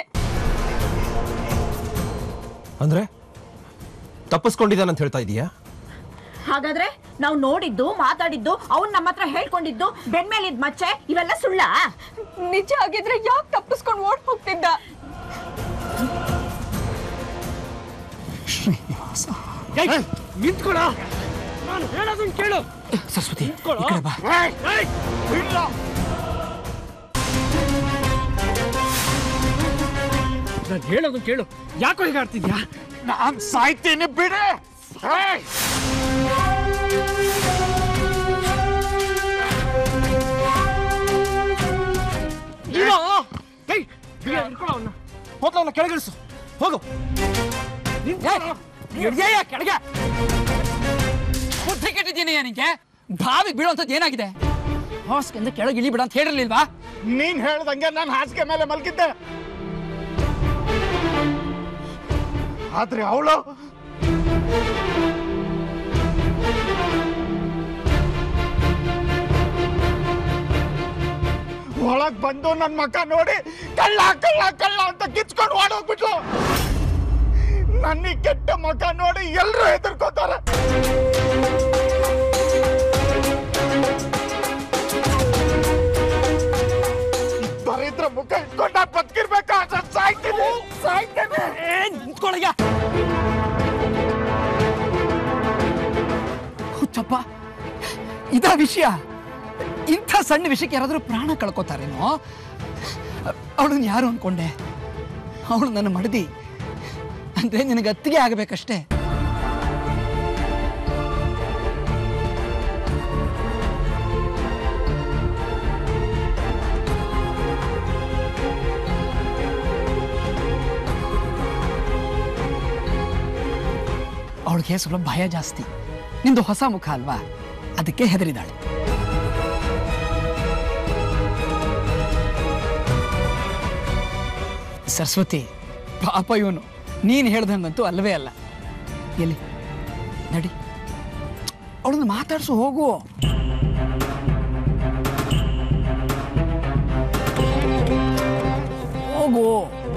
ಅಂದ್ರೆ ತಪ್ಪಿಸ್ಕೊಂಡಿದ್ದಾನಂತ ಹೇಳ್ತಾ ಇದೀಯಾ ಹಾಗಾದ್ರೆ ನಾವು ನೋಡಿದ್ದು ಮಾತಾಡಿದ್ದು ಅವ್ನ್ ನಮ್ಮ ಹತ್ರ ಹೇಳ್ಕೊಂಡಿದ್ದು ಬೆನ್ಮೇಲಿದ್ ಮಚ್ಚೆ ಇವೆಲ್ಲ ಸುಳ್ಳ ನಿಜ ಆಗಿದ್ರೆ ಯಾಕೆ ತಪ್ಪಿಸ್ಕೊಂಡು ಓಡ್ ಹೋಗ್ತಿದ್ದ ನಿಂತ್ಕೊಳ ನಾನು ಹೇಳೋದನ್ನ ಕೇಳು ಸರಸ್ವತಿ ಈ ಕಡೆ ಬಾ ನಾನು ಹೇಳೋದನ್ನ ಕೇಳು ಯಾಕೋ ಹೀಗೆ ಆಡ್ತಿದ್ಯಾ ನಾನ್ ಸಾಯ್ತೀನಿ ಬಿಡೆ ಏಯ್! ಇಲ್ಲ ಏಯ್ ಬಿಡಿ, ಹಿಡ್ಕೊಳು ಅವ್ನ. ಹೋಗ್ಲವನ್ನ ಕೆಳಗಿಳಿಸು ಹೋಗು ಎಡ್ಗೆಯ ಕೆಳಗೆ ಬುದ್ಧಿ ಕೆಟ್ಟಿದ್ದೀನಿ ನಿಂಗೆ ಬಾವಿಗೆ ಬೀಳುವಂಥದ್ದು ಏನಾಗಿದೆ ಹಾಸ್ಗೆಂದ ಕೆಳಗೆ ಇಳಿಬಿಡ ಅಂತ ಹೇಳಿರ್ಲಿಲ್ವಾ ನೀನ್ ಹೇಳ್ದಂಗೆ ನಾನು ಹಾಸಿಗೆ ಮೇಲೆ ಮಲಗಿದ್ದೆ ಆದ್ರೆ ಅವಳು ಒಳಗ್ ಬಂದು ನನ್ ಮಕ್ಕ ನೋಡಿ ಕಳ್ಳ ಕಳ್ಳ ಕಳ್ಳ ಅಂತ ಕಿಚ್ಕೊಂಡು ಓಡೋಗ್ಬಿಟ್ಲು ನನ್ನ ಈ ಕೆಟ್ಟ ಮಕ ನೋಡಿ ಎಲ್ರು ಹೆದರ್ಕೋತಾರೆ ದರಿದ್ರ ಮುಖ ಇಟ್ಕೊಂಡ ಬದುಕಿರ್ಬೇಕಾ ಸಾಯ್ತೀನಿ ಸಾಯ್ತೀನಿ ನಿಂತ್ಕೊಳಗ ಹುಚ್ಚಪ್ಪ ಇದ ವಿಷಯ ಇಂಥ ಸಣ್ಣ ವಿಷಯಕ್ಕೆ ಯಾರಾದರೂ ಪ್ರಾಣ ಕಳ್ಕೊತಾರೇನೋ ಅವಳನ್ನ ಯಾರು ಅನ್ಕೊಂಡೆ ಅವಳು ನನ್ನ ಮಡದಿ ಅಂದ್ರೆ ನಿನಗೆ ಅತ್ತಿಗೆ ಆಗಬೇಕಷ್ಟೇ ಅವಳಿಗೆ ಸ್ವಲ್ಪ ಭಯ ಜಾಸ್ತಿ ನಿಂದು ಹೊಸ ಮುಖ ಅಲ್ವಾ ಅದಕ್ಕೆ ಹೆದರಿದಾಳೆ ಸರಸ್ವತಿ ಪಾಪ ಇವನು ನೀನು ಹೇಳ್ದಂಗಂತೂ ಅಲ್ಲವೇ ಅಲ್ಲ ಎಲ್ಲಿ ನಡಿ ಅವಳನ್ನು ಮಾತಾಡ್ಸು ಹೋಗು ಹೋಗು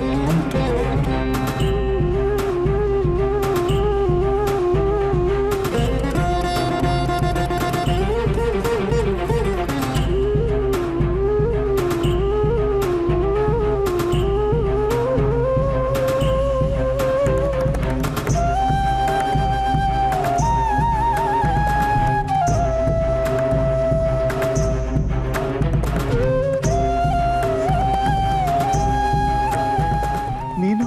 ನೀನು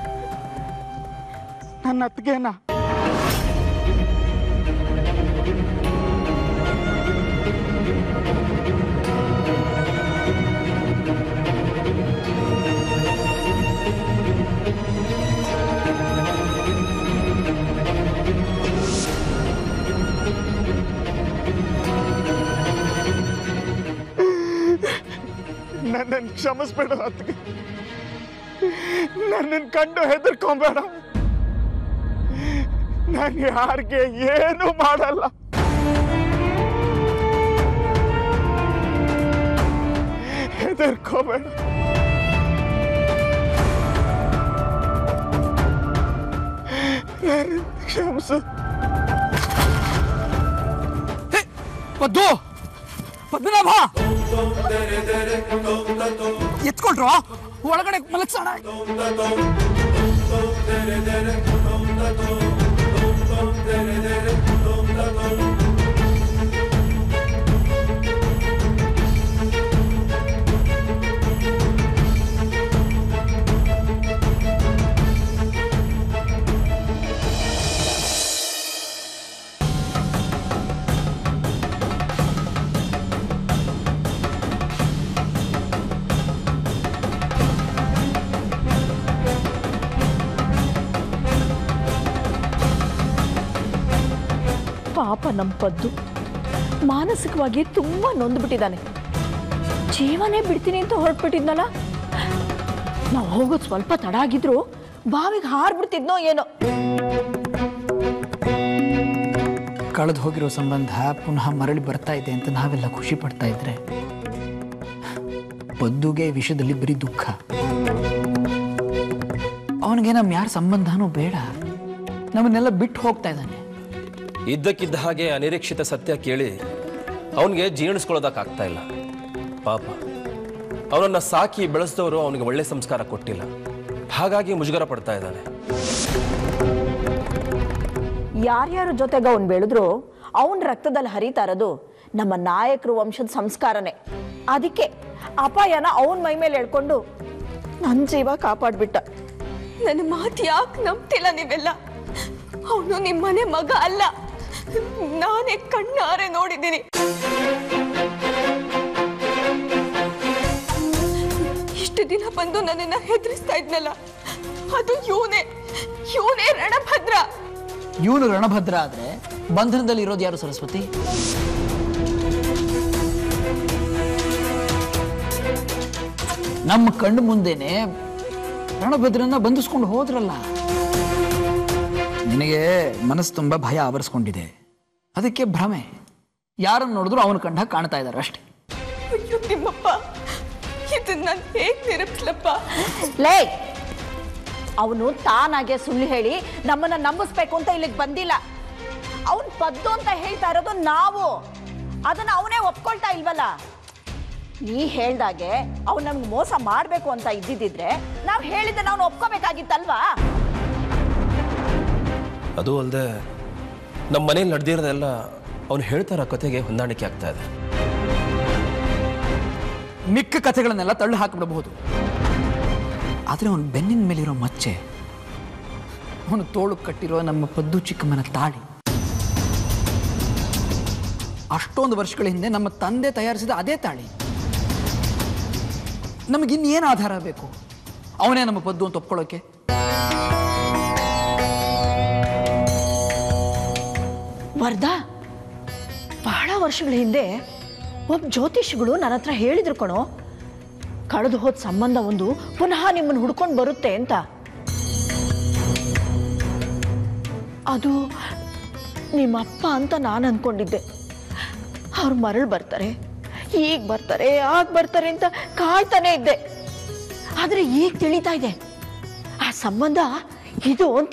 ನನ್ನ ಅತ್ತಿಗೆನಾ ನನ್ನನ್ನು ಕ್ಷಮಿಸ್ಬೇಡ ಅತ್ತಿಗೆ ನನ್ನನ್ನು ಕಂಡು ಹೆದರ್ಕೊಂಬೇಡ ನಾನು ಯಾರಿಗೆ ಏನು ಮಾಡಲ್ಲ ಹೆದರ್ಕೋಬೇಡ ನನ್ನನ್ನು ಕ್ಷಮಿಸು ಪದ್ದು ಪದ್ಮನಾಭ ಎತ್ಕೊಳ್ರು ಒಳಗಡೆ ಮಲಗ್ಸೋಣ ಪಾಪ ನಮ್ಮ ಪದ್ದು ಮಾನಸಿಕವಾಗಿ ತುಂಬಾ ನೊಂದ್ಬಿಟ್ಟಿದ್ದಾನೆ ಜೀವನೇ ಬಿಡ್ತೀನಿ ಅಂತ ಹೊರಟ್ಬಿಟ್ಟಿದ್ನಲ್ಲ ನಾವು ಹೋಗೋದು ಸ್ವಲ್ಪ ತಡ ಆಗಿದ್ರು ಬಾವಿಗೆ ಹಾರ್ಬಿಡ್ತಿದ್ನೋ ಏನೋ ಕಳೆದು ಹೋಗಿರೋ ಸಂಬಂಧ ಪುನಃ ಮರಳಿ ಬರ್ತಾ ಇದೆ ಅಂತ ನಾವೆಲ್ಲ ಖುಷಿ ಪಡ್ತಾ ಇದ್ರೆ ಬದ್ದುಗೆ ವಿಷಯದಲ್ಲಿ ಬರೀ ದುಃಖ ಅವನಿಗೆ ನಮ್ಮ ಯಾರ ಸಂಬಂಧನೂ ಬೇಡ ನಮ್ಮನ್ನೆಲ್ಲ ಬಿಟ್ಟು ಹೋಗ್ತಾ ಇದ್ದಾನೆ ಇದ್ದಕ್ಕಿದ್ದ ಹಾಗೆ ಅನಿರೀಕ್ಷಿತ ಸತ್ಯ ಕೇಳಿ ಅವನಿಗೆ ಜೀರ್ಣಿಸ್ಕೊಳ್ಳೋದಕ್ಕಾಗ್ತಾ ಇಲ್ಲ ಪಾಪ ಅವನನ್ನ ಸಾಕಿ ಬೆಳೆಸಿದವರು ಅವನಿಗೆ ಒಳ್ಳೆ ಸಂಸ್ಕಾರ ಕೊಟ್ಟಿಲ್ಲ ಹಾಗಾಗಿ ಮುಜುಗರ ಪಡ್ತಾ ಇದ್ದಾನೆ ಯಾರ್ಯಾರ ಜೊತೆಗೆ ಅವ್ನು ಬೆಳೆದ್ರು ಅವನ ರಕ್ತದಲ್ಲಿ ಹರಿತಾ ಇರೋದು ನಮ್ಮ ನಾಯಕರು ವಂಶದ ಸಂಸ್ಕಾರನೇ ಅದಕ್ಕೆ ಅಪಾಯನ ಅವನ ಮೈ ಮೇಲೆ ಎಳ್ಕೊಂಡು ನನ್ನ ಜೀವ ಕಾಪಾಡ್ಬಿಟ್ಟ ನನ್ನ ಮಾತು ಯಾಕೆ ನಂಬ್ತಿಲ್ಲ ನೀವೆಲ್ಲ ಅವನು ನಿಮ್ಮನೆ ಮಗ ಅಲ್ಲ ನಾನೇ ಕಣ್ಣಾರೆ ನೋಡಿದ್ದೀನಿ ಇಷ್ಟು ದಿನ ಬಂದು ನನ್ನನ್ನ ಹೆದರಿಸ್ತಾ ಇದ್ನಲ್ಲ ಅದು ಇವನೇ ಇವನೇ ರಣಭದ್ರ ಇವನು ರಣಭದ್ರ ಆದ್ರೆ ಬಂಧನದಲ್ಲಿ ಇರೋದು ಯಾರು ಸರಸ್ವತಿ ನಮ್ಮ ಕಣ್ಣು ಮುಂದೆನೆ ರಣಭದ್ರನ್ನ ಬಂಧಿಸ್ಕೊಂಡು ಹೋದ್ರಲ್ಲ ನಿನಗೆ ಮನಸ್ಸು ತುಂಬಾ ಭಯ ಆವರಿಸ್ಕೊಂಡಿದೆ ಅದಕ್ಕೆ ಭ್ರಮೆ ಯಾರನ್ನು ನೋಡಿದ್ರು ಅವನ ಕಂಡ ಕಾಣ್ತಾ ಇದ್ದಾರೆ ಅಷ್ಟೇ ಅಯ್ಯೋ ನಿಮ್ಮಪ್ಪ ಇದನ್ನ ನಾನು ಹೇಗ್ ನಿರಪ್ಸ್ಲಪ್ಪ ಲೇ ಅವನು ತಾನಾಗೆ ಸುಳ್ಳು ಹೇಳಿ ನಮ್ಮನ್ನ ನಂಬಿಸ್ಬೇಕು ಅಂತ ಇಲ್ಲಿಗೆ ಬಂದಿಲ್ಲ ಅವನ್ ಪದ್ದು ಅಂತ ಹೇಳ್ತಾ ಇರೋದು ನಾವು ಅದನ್ನ ಅವನೇ ಒಪ್ಕೊಳ್ತಾ ಇಲ್ವಲ್ಲ ನೀ ಹೇಳ್ದಾಗೆ ಅವ್ನು ನಮ್ಗೆ ಮೋಸ ಮಾಡ್ಬೇಕು ಅಂತ ಇದ್ದಿದ್ದಿದ್ರೆ ನಾವು ಹೇಳಿದ್ದ ನಾವು ಒಪ್ಕೋಬೇಕಾಗಿತ್ತಲ್ವಾ ಅದು ಅಲ್ಲದೆ ನಮ್ಮ ಮನೇಲಿ ನಡೆದಿರೋದೆಲ್ಲ ಅವನು ಹೇಳ್ತಾರ ಕತೆಗೆ ಹೊಂದಾಣಿಕೆ ಆಗ್ತಾ ಇದೆ ಮಿಕ್ಕ ಕಥೆಗಳನ್ನೆಲ್ಲ ತಳ್ಳಿ ಹಾಕಿಬಿಡಬಹುದು ಆದರೆ ಅವನ ಬೆನ್ನಿನ ಮೇಲಿರೋ ಮಚ್ಚೆ ಅವನು ತೋಳು ಕಟ್ಟಿರೋ ನಮ್ಮ ಪದ್ದು ಚಿಕ್ಕಮ್ಮನ ತಾಳಿ ಅಷ್ಟೊಂದು ವರ್ಷಗಳ ಹಿಂದೆ ನಮ್ಮ ತಂದೆ ತಯಾರಿಸಿದ ಅದೇ ತಾಳಿ ನಮಗಿನ್ನೇನು ಆಧಾರ ಬೇಕು ಅವನೇ ನಮ್ಮ ಪದ್ದು ಅಂತ ಒಪ್ಕೊಳ್ಳೋಕೆ ವರ್ಧಾ ಬಹಳ ವರ್ಷಗಳ ಹಿಂದೆ ಒಬ್ಬ ಜ್ಯೋತಿಷಿಗಳು ನನ್ನ ಹತ್ರ ಹೇಳಿದ್ರು ಕಣೋ ಕಳೆದು ಹೋದ ಸಂಬಂಧ ಒಂದು ಪುನಃ ನಿಮ್ಮನ್ನು ಹುಡ್ಕೊಂಡು ಬರುತ್ತೆ ಅಂತ ಅದು ನಿಮ್ಮಪ್ಪ ಅಂತ ನಾನು ಅಂದ್ಕೊಂಡಿದ್ದೆ ಅವ್ರು ಮರಳು ಬರ್ತಾರೆ ಈಗ ಬರ್ತಾರೆ ಆಗ ಬರ್ತಾರೆ ಅಂತ ಕಾಯ್ತಾನೆ ಇದ್ದೆ ಆದರೆ ಈಗ ತಿಳಿತಾ ಇದೆ ಆ ಸಂಬಂಧ ಇದು ಅಂತ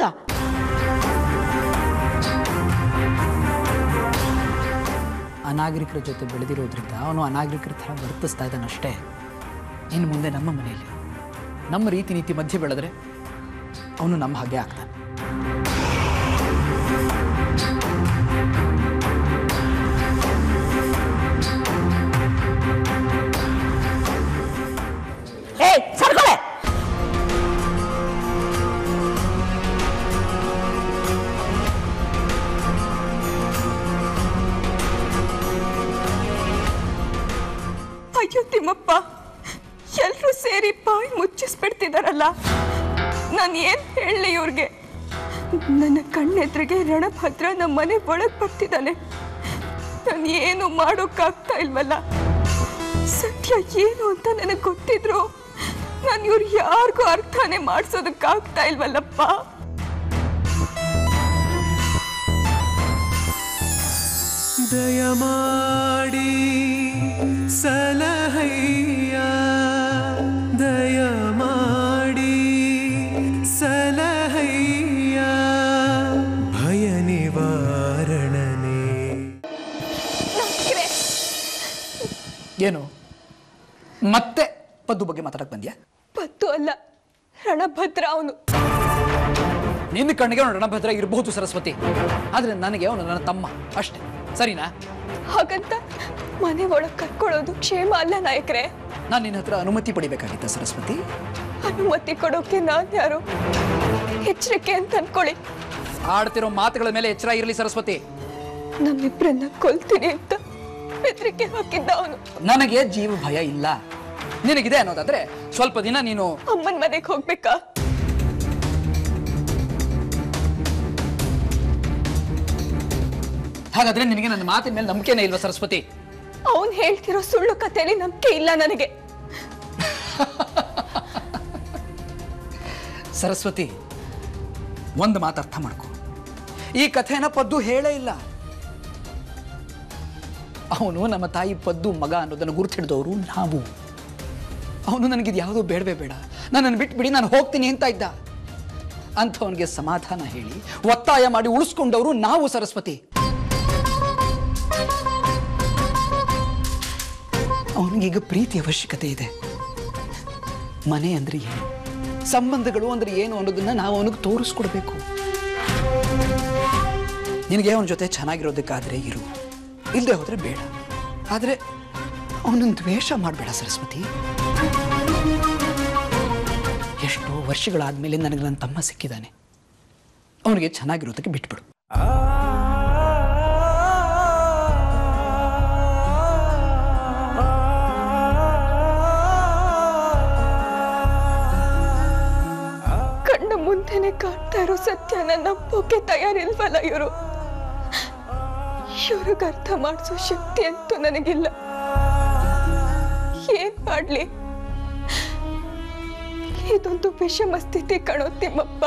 ಅನಾಗರಿಕರ ಜೊತೆ ಬೆಳೆದಿರೋದ್ರಿಂದ ಅವನು ಅನಾಗರಿಕರ ಥರ ವರ್ತಿಸ್ತಾ ಇದ್ದಾನಷ್ಟೇ ಇನ್ನು ಮುಂದೆ ನಮ್ಮ ಮನೆಯಲ್ಲಿ ನಮ್ಮ ರೀತಿ ನೀತಿ ಮಧ್ಯೆ ಬೆಳೆದ್ರೆ ಅವನು ನಮ್ಮ ಹಾಗೆ ಆಗ್ತಾನೆ ಏಯ್ ಸರ್ಕೊಳೆ ಅಯ್ಯೋ ತಿಮ್ಮಪ್ಪ ಎಲ್ರೂ ಸೇರಿ ಬಾಯಿ ಮುಚ್ಚಿಸ್ಬಿಡ್ತಿದಾರಲ್ಲ ನಾನು ಏನ್ ಹೇಳಲಿ ಇವ್ರಿಗೆ ನನ್ನ ಕಣ್ಣೆದ್ರಿಗೆ ರಣಭದ್ರ ನಮ್ಮ ಮನೆ ಒಳಗ್ ಬರ್ತಿದ್ದಾನೆ ನಾನು ಏನು ಮಾಡೋಕ್ಕಾಗ್ತಾ ಇಲ್ವಲ್ಲ ಸತ್ಯ ಏನು ಅಂತ ನನಗೆ ಗೊತ್ತಿದ್ರು ನಾನು ಇವ್ರು ಯಾರಿಗೂ ಅರ್ಥನೇ ಮಾಡ್ಸೋದಕ್ಕಾಗ್ತಾ ಇಲ್ವಲ್ಲಪ್ಪ ದಯಮಾಡಿ ಸಲಹಯ್ಯ ದಯಮಾಡಿ ಸಲಹಯ್ಯ ಭಯ ನಿವಾರಣನೆ ಏನು ಮತ್ತೆ ಪದ್ದು ಬಗ್ಗೆ ಮಾತಾಡಕ್ ಬಂದ್ಯಾ ಪತ್ತು ಅಲ್ಲ ರಣಭದ್ರ ಅವನು ನಿನ್ನ ಕಣ್ಣಿಗೆ ಅವನು ರಣಭದ್ರ ಇರಬಹುದು ಸರಸ್ವತಿ ಆದ್ರೆ ನನಗೆ ಅವನು ನನ್ನ ತಮ್ಮ ಅಷ್ಟೇ ಸರಿನಾ ಹಾಗಂತ ಮನೆ ಒಳಗ್ ಕರ್ಕೊಳ್ಳೋದು ಕ್ಷೇಮ ಅಲ್ಲ ನಾಯಕ್ರೆ ನಾನು ನಿನ್ನ ಹತ್ರ ಅನುಮತಿ ಪಡಿಬೇಕಾಗಿತ್ತ ಸರಸ್ವತಿ ಅನುಮತಿ ಕೊಡೋಕೆ ನಾನ್ ಯಾರು ಎಚ್ಚರಿಕೆ ಅಂತ ಅನ್ಕೊಳ್ಳಿ ಆಡ್ತಿರೋ ಮಾತುಗಳ ಮೇಲೆ ಎಚ್ಚರ ಇರಲಿ ಸರಸ್ವತಿ ನಮ್ಮಿಬ್ರನ್ನ ಕೊಲ್ತೀನಿ ಅಂತ ಬೆದರಿಕೆ ಹಾಕಿದ್ದ ಅವನು ನನಗೆ ಜೀವ ಭಯ ಇಲ್ಲ ನಿನಗಿದೆ ಅನ್ನೋದಾದ್ರೆ ಸ್ವಲ್ಪ ದಿನ ನೀನು ಅಮ್ಮನ ಮನೆಗೆ ಹೋಗ್ಬೇಕಾ ಹಾಗಾದ್ರೆ ನಿನಗೆ ನನ್ನ ಮಾತಿನ ಮೇಲೆ ನಂಬಿಕೆನೇ ಇಲ್ವಾ ಸರಸ್ವತಿ ಅವನ್ ಹೇಳ್ತಿರೋ ಸುಳ್ಳು ಕಥೆಯಲ್ಲಿ ನಂಬಿಕೆ ಇಲ್ಲ ನನಗೆ ಸರಸ್ವತಿ ಒಂದು ಮಾತು ಅರ್ಥ ಮಾಡ್ಕೊ ಈ ಕಥೆನ ಪದ್ದು ಹೇಳೇ ಇಲ್ಲ ಅವನು ನಮ್ಮ ತಾಯಿ ಪದ್ದು ಮಗ ಅನ್ನೋದನ್ನು ಗುರುತಿಡಿದವರು ನಾವು ಅವನು ನನಗಿದು ಯಾವುದೂ ಬೇಡವೇ ಬೇಡ ನನ್ನನ್ನು ಬಿಟ್ಬಿಡಿ ನಾನು ಹೋಗ್ತೀನಿ ಅಂತ ಇದ್ದ ಅಂಥವನಿಗೆ ಸಮಾಧಾನ ಹೇಳಿ ಒತ್ತಾಯ ಮಾಡಿ ಉಳಿಸ್ಕೊಂಡವರು ನಾವು ಸರಸ್ವತಿ ಅವನಿಗೀಗ ಪ್ರೀತಿ ಅವಶ್ಯಕತೆ ಇದೆ ಮನೆ ಅಂದ್ರೆ ಏನು ಸಂಬಂಧಗಳು ಅಂದ್ರೆ ಏನು ಅನ್ನೋದನ್ನ ನಾವು ಅವನಿಗೆ ತೋರಿಸ್ಕೊಡ್ಬೇಕು ನಿನಗೆ ಅವನ ಜೊತೆ ಚೆನ್ನಾಗಿರೋದಕ್ಕಾದ್ರೆ ಇರು ಇಲ್ಲದೆ ಹೋದ್ರೆ ಬೇಡ ಆದರೆ ಅವನನ್ನು ದ್ವೇಷ ಮಾಡಬೇಡ ಸರಸ್ವತಿ ಎಷ್ಟೋ ವರ್ಷಗಳಾದ್ಮೇಲೆ ನನಗೆ ನನ್ನ ತಮ್ಮ ಸಿಕ್ಕಿದ್ದಾನೆ ಅವನಿಗೆ ಚೆನ್ನಾಗಿರೋದಕ್ಕೆ ಬಿಟ್ಬಿಡು ಕಣ್ಣ ಮುಂದೆನೆ ಕಾಣ್ತಾ ಇರೋ ಸತ್ಯನ ನಂಬೋಕೆ ತಯಾರಿಲ್ವಲ್ಲ ಇವರು ಇವ್ರಿಗೆ ಅರ್ಥ ಮಾಡಿಸೋ ಶಕ್ತಿ ಅಂತೂ ನನಗಿಲ್ಲ ಏನ್ ಮಾಡ್ಲಿ ಇದೊಂದು ವಿಷಮ ಸ್ಥಿತಿ ಕಣೋ ತಿಮ್ಮಪ್ಪ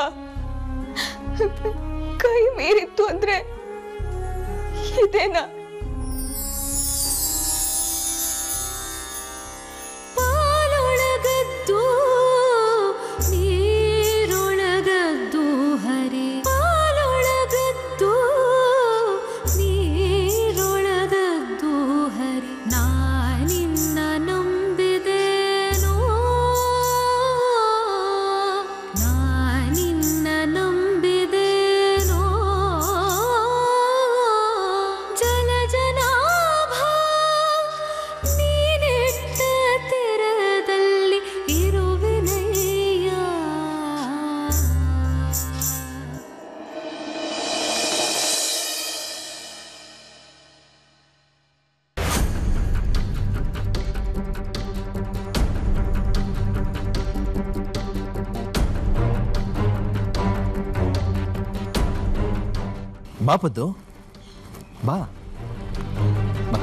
ಕೈ ಮೀರಿತ್ತು ಅಂದ್ರೆ ಇದೇನಾ ಪಾಲೊಳಗದ್ದು ನೀರೊಳಗದ್ದು ಹರಿ ಪಾಲೊಳಗದ್ದು ನೀರೊಳಗದ್ದು ಹರಿ ನಾನಿನ್ನ ನಂಬಿದೇನೋ ನಾನಿನ್ನ ನಂಬಿದೇನೋ ಜಲ ಜನಾಭ ನೀನೆಟ್ಟ ತೆರದಲ್ಲಿ ಇರುವಿನಯ್ಯ ಬಾ ಪದ್ದು ಬಾ ಬಾ.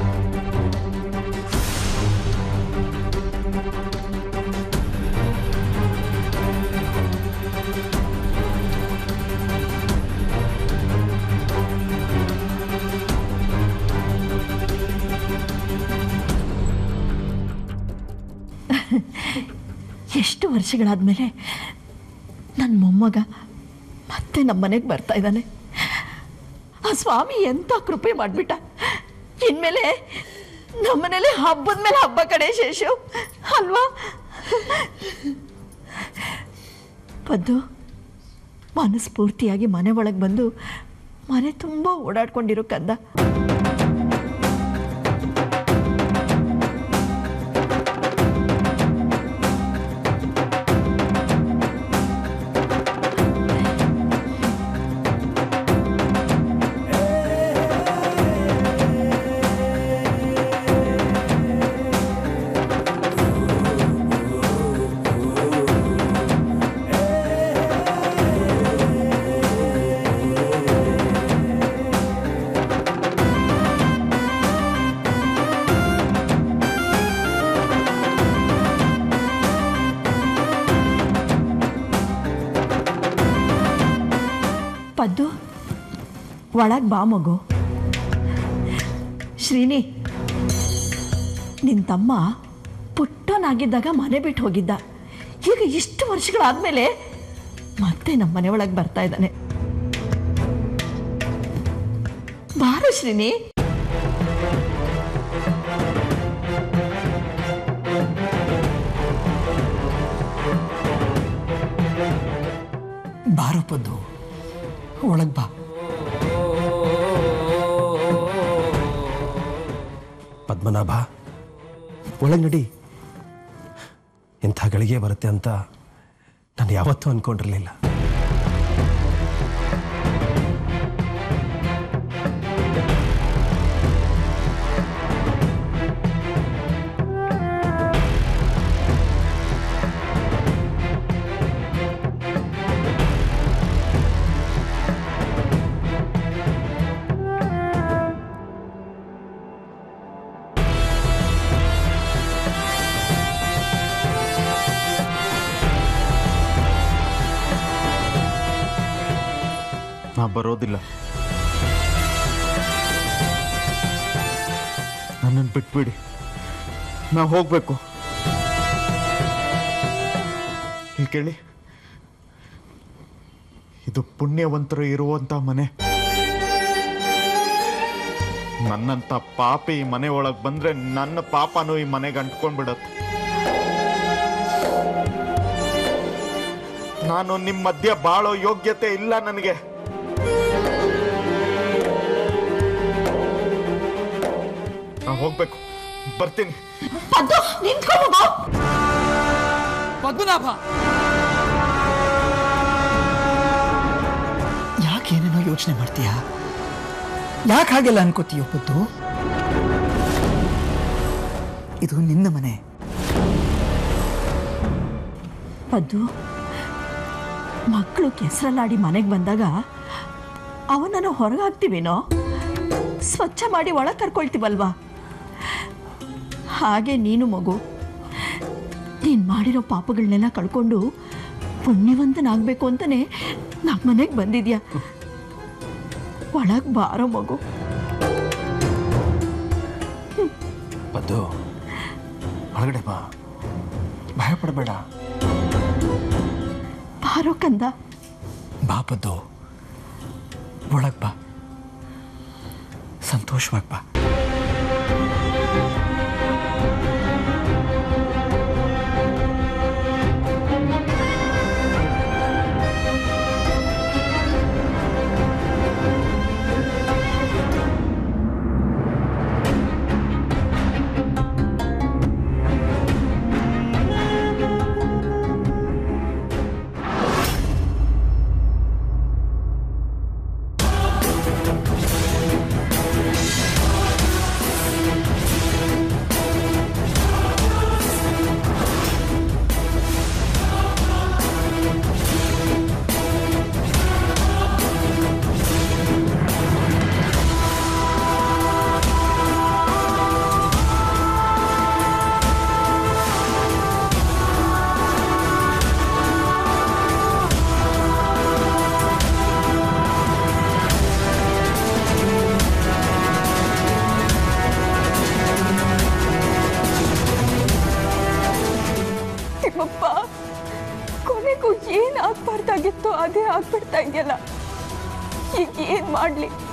ಎಷ್ಟು ವರ್ಷಗಳಾದ್ಮೇಲೆ ನನ್ನ ಮೊಮ್ಮಗ ಮತ್ತೆ ನಮ್ಮ ಮನೆಗೆ ಬರ್ತಾ ಇದ್ದಾನೆ ಆ ಸ್ವಾಮಿ ಎಂಥ ಕೃಪೆ ಮಾಡಿಬಿಟ್ಟ ಇನ್ಮೇಲೆ ನಮ್ಮನೇಲಿ ಹಬ್ಬದ ಮೇಲೆ ಹಬ್ಬ ಕಡೆ ಶೇಷು ಅಲ್ವಾ ಪದ್ದು ಮನಸ್ಫೂರ್ತಿಯಾಗಿ ಮನೆ ಒಳಗೆ ಬಂದು ಮನೆ ತುಂಬ ಓಡಾಡ್ಕೊಂಡಿರೋ ಕಂದ ಪದ್ದು ಒಳಗೆ ಬಾ ಮಗು ಶ್ರೀನಿ ನಿನ್ನ ತಮ್ಮ ಪುಟ್ಟನಾಗಿದ್ದಾಗ ಮನೆ ಬಿಟ್ಟು ಹೋಗಿದ್ದ ಈಗ ಇಷ್ಟು ವರ್ಷಗಳಾದ್ಮೇಲೆ ಮತ್ತೆ ನಮ್ಮ ಮನೆ ಒಳಗೆ ಬರ್ತಾ ಇದ್ದಾನೆ ಬಾರು ಶ್ರೀನಿ ಬಾರೋ ಪದ್ದು ಒಳಗೆ ಬಾ ಪದ್ಮನಾಭ ಒಳಗೆ ನಡಿ ಇಂಥ ಗಳಿಗೆ ಬರುತ್ತೆ ಅಂತ ನಾನು ಯಾವತ್ತೂ ಅನ್ಕೊಂಡಿರಲಿಲ್ಲ ಆ ನಾ ಬರೋದಿಲ್ಲ ನನ್ನನ್ನು ಬಿಟ್ಬಿಡಿ ನಾ ಹೋಗ್ಬೇಕು ಇಲ್ಲಿ ಕೇಳಿ ಇದು ಪುಣ್ಯವಂತರು ಇರುವಂತ ಮನೆ ನನ್ನಂತ ಪಾಪಿ ಈ ಮನೆ ಒಳಗೆ ಬಂದ್ರೆ ನನ್ನ ಪಾಪನೂ ಈ ಮನೆಗೆ ಅಂಟ್ಕೊಂಡ್ಬಿಡತ್ತೆ ನಾನು ನಿಮ್ಮ ಮಧ್ಯೆ ಬಾಳೋ ಯೋಗ್ಯತೆ ಇಲ್ಲ ನನಗೆ ನಾ ಹೋಗ್ಬೇಕು ಬರ್ತೀನಿ ಪದ್ದು ನಿಂತ್ಕೋ ಮಗು ಪದ್ಮನಾಭ ಯಾಕೆ ಏನೇನೋ ಯೋಚನೆ ಮಾಡ್ತೀಯಾ ಯಾಕೆ ಹಾಗೆಲ್ಲ ಅನ್ಕೋತೀಯೋ ಪದ್ದು ಇದು ನಿನ್ನ ಮನೆ ಪದ್ದು ಮಕ್ಕಳು ಕೆಸರಲ್ಲಾಡಿ ಮನೆಗೆ ಬಂದಾಗ ಅವನನ್ನು ಹೊರಗೆ ಹಾಕ್ತೀವೇನೋ ಸ್ವಚ್ಛ ಮಾಡಿ ಒಳಗೆ ಕರ್ಕೊಳ್ತೀವಲ್ವಾ ಹಾಗೆ ನೀನು ಮಗು ನೀನು ಮಾಡಿರೋ ಪಾಪಗಳನ್ನೆಲ್ಲ ಕಳ್ಕೊಂಡು ಪುಣ್ಯವಂತನಾಗಬೇಕು ಅಂತಲೇ ನಮ್ಮ ಮನೆಗೆ ಬಂದಿದ್ಯಾ ಒಳಗೆ ಬಾರೋ ಮಗು ಪದ್ದು ಒಳಗಡೆ ಬಾ ಭಯ ಪಡಬೇಡ ಬಾರೋ ಕಂದ ಬಾ ಪದ್ದು ಒಳಗ್ ಬಾ ಸಂತೋಷವಾಗಿ ಬಾ ತಿಮ್ಮಪ್ಪ ಕೊನೆಗೂ ಏನ್ ಆಗ್ಬಾರ್ದಾಗಿತ್ತು ಅದೇ ಆಗ್ಬಿಡ್ತಾ ಇದೆಯಲ್ಲ ಈಗ ಏನ್ ಮಾಡ್ಲಿ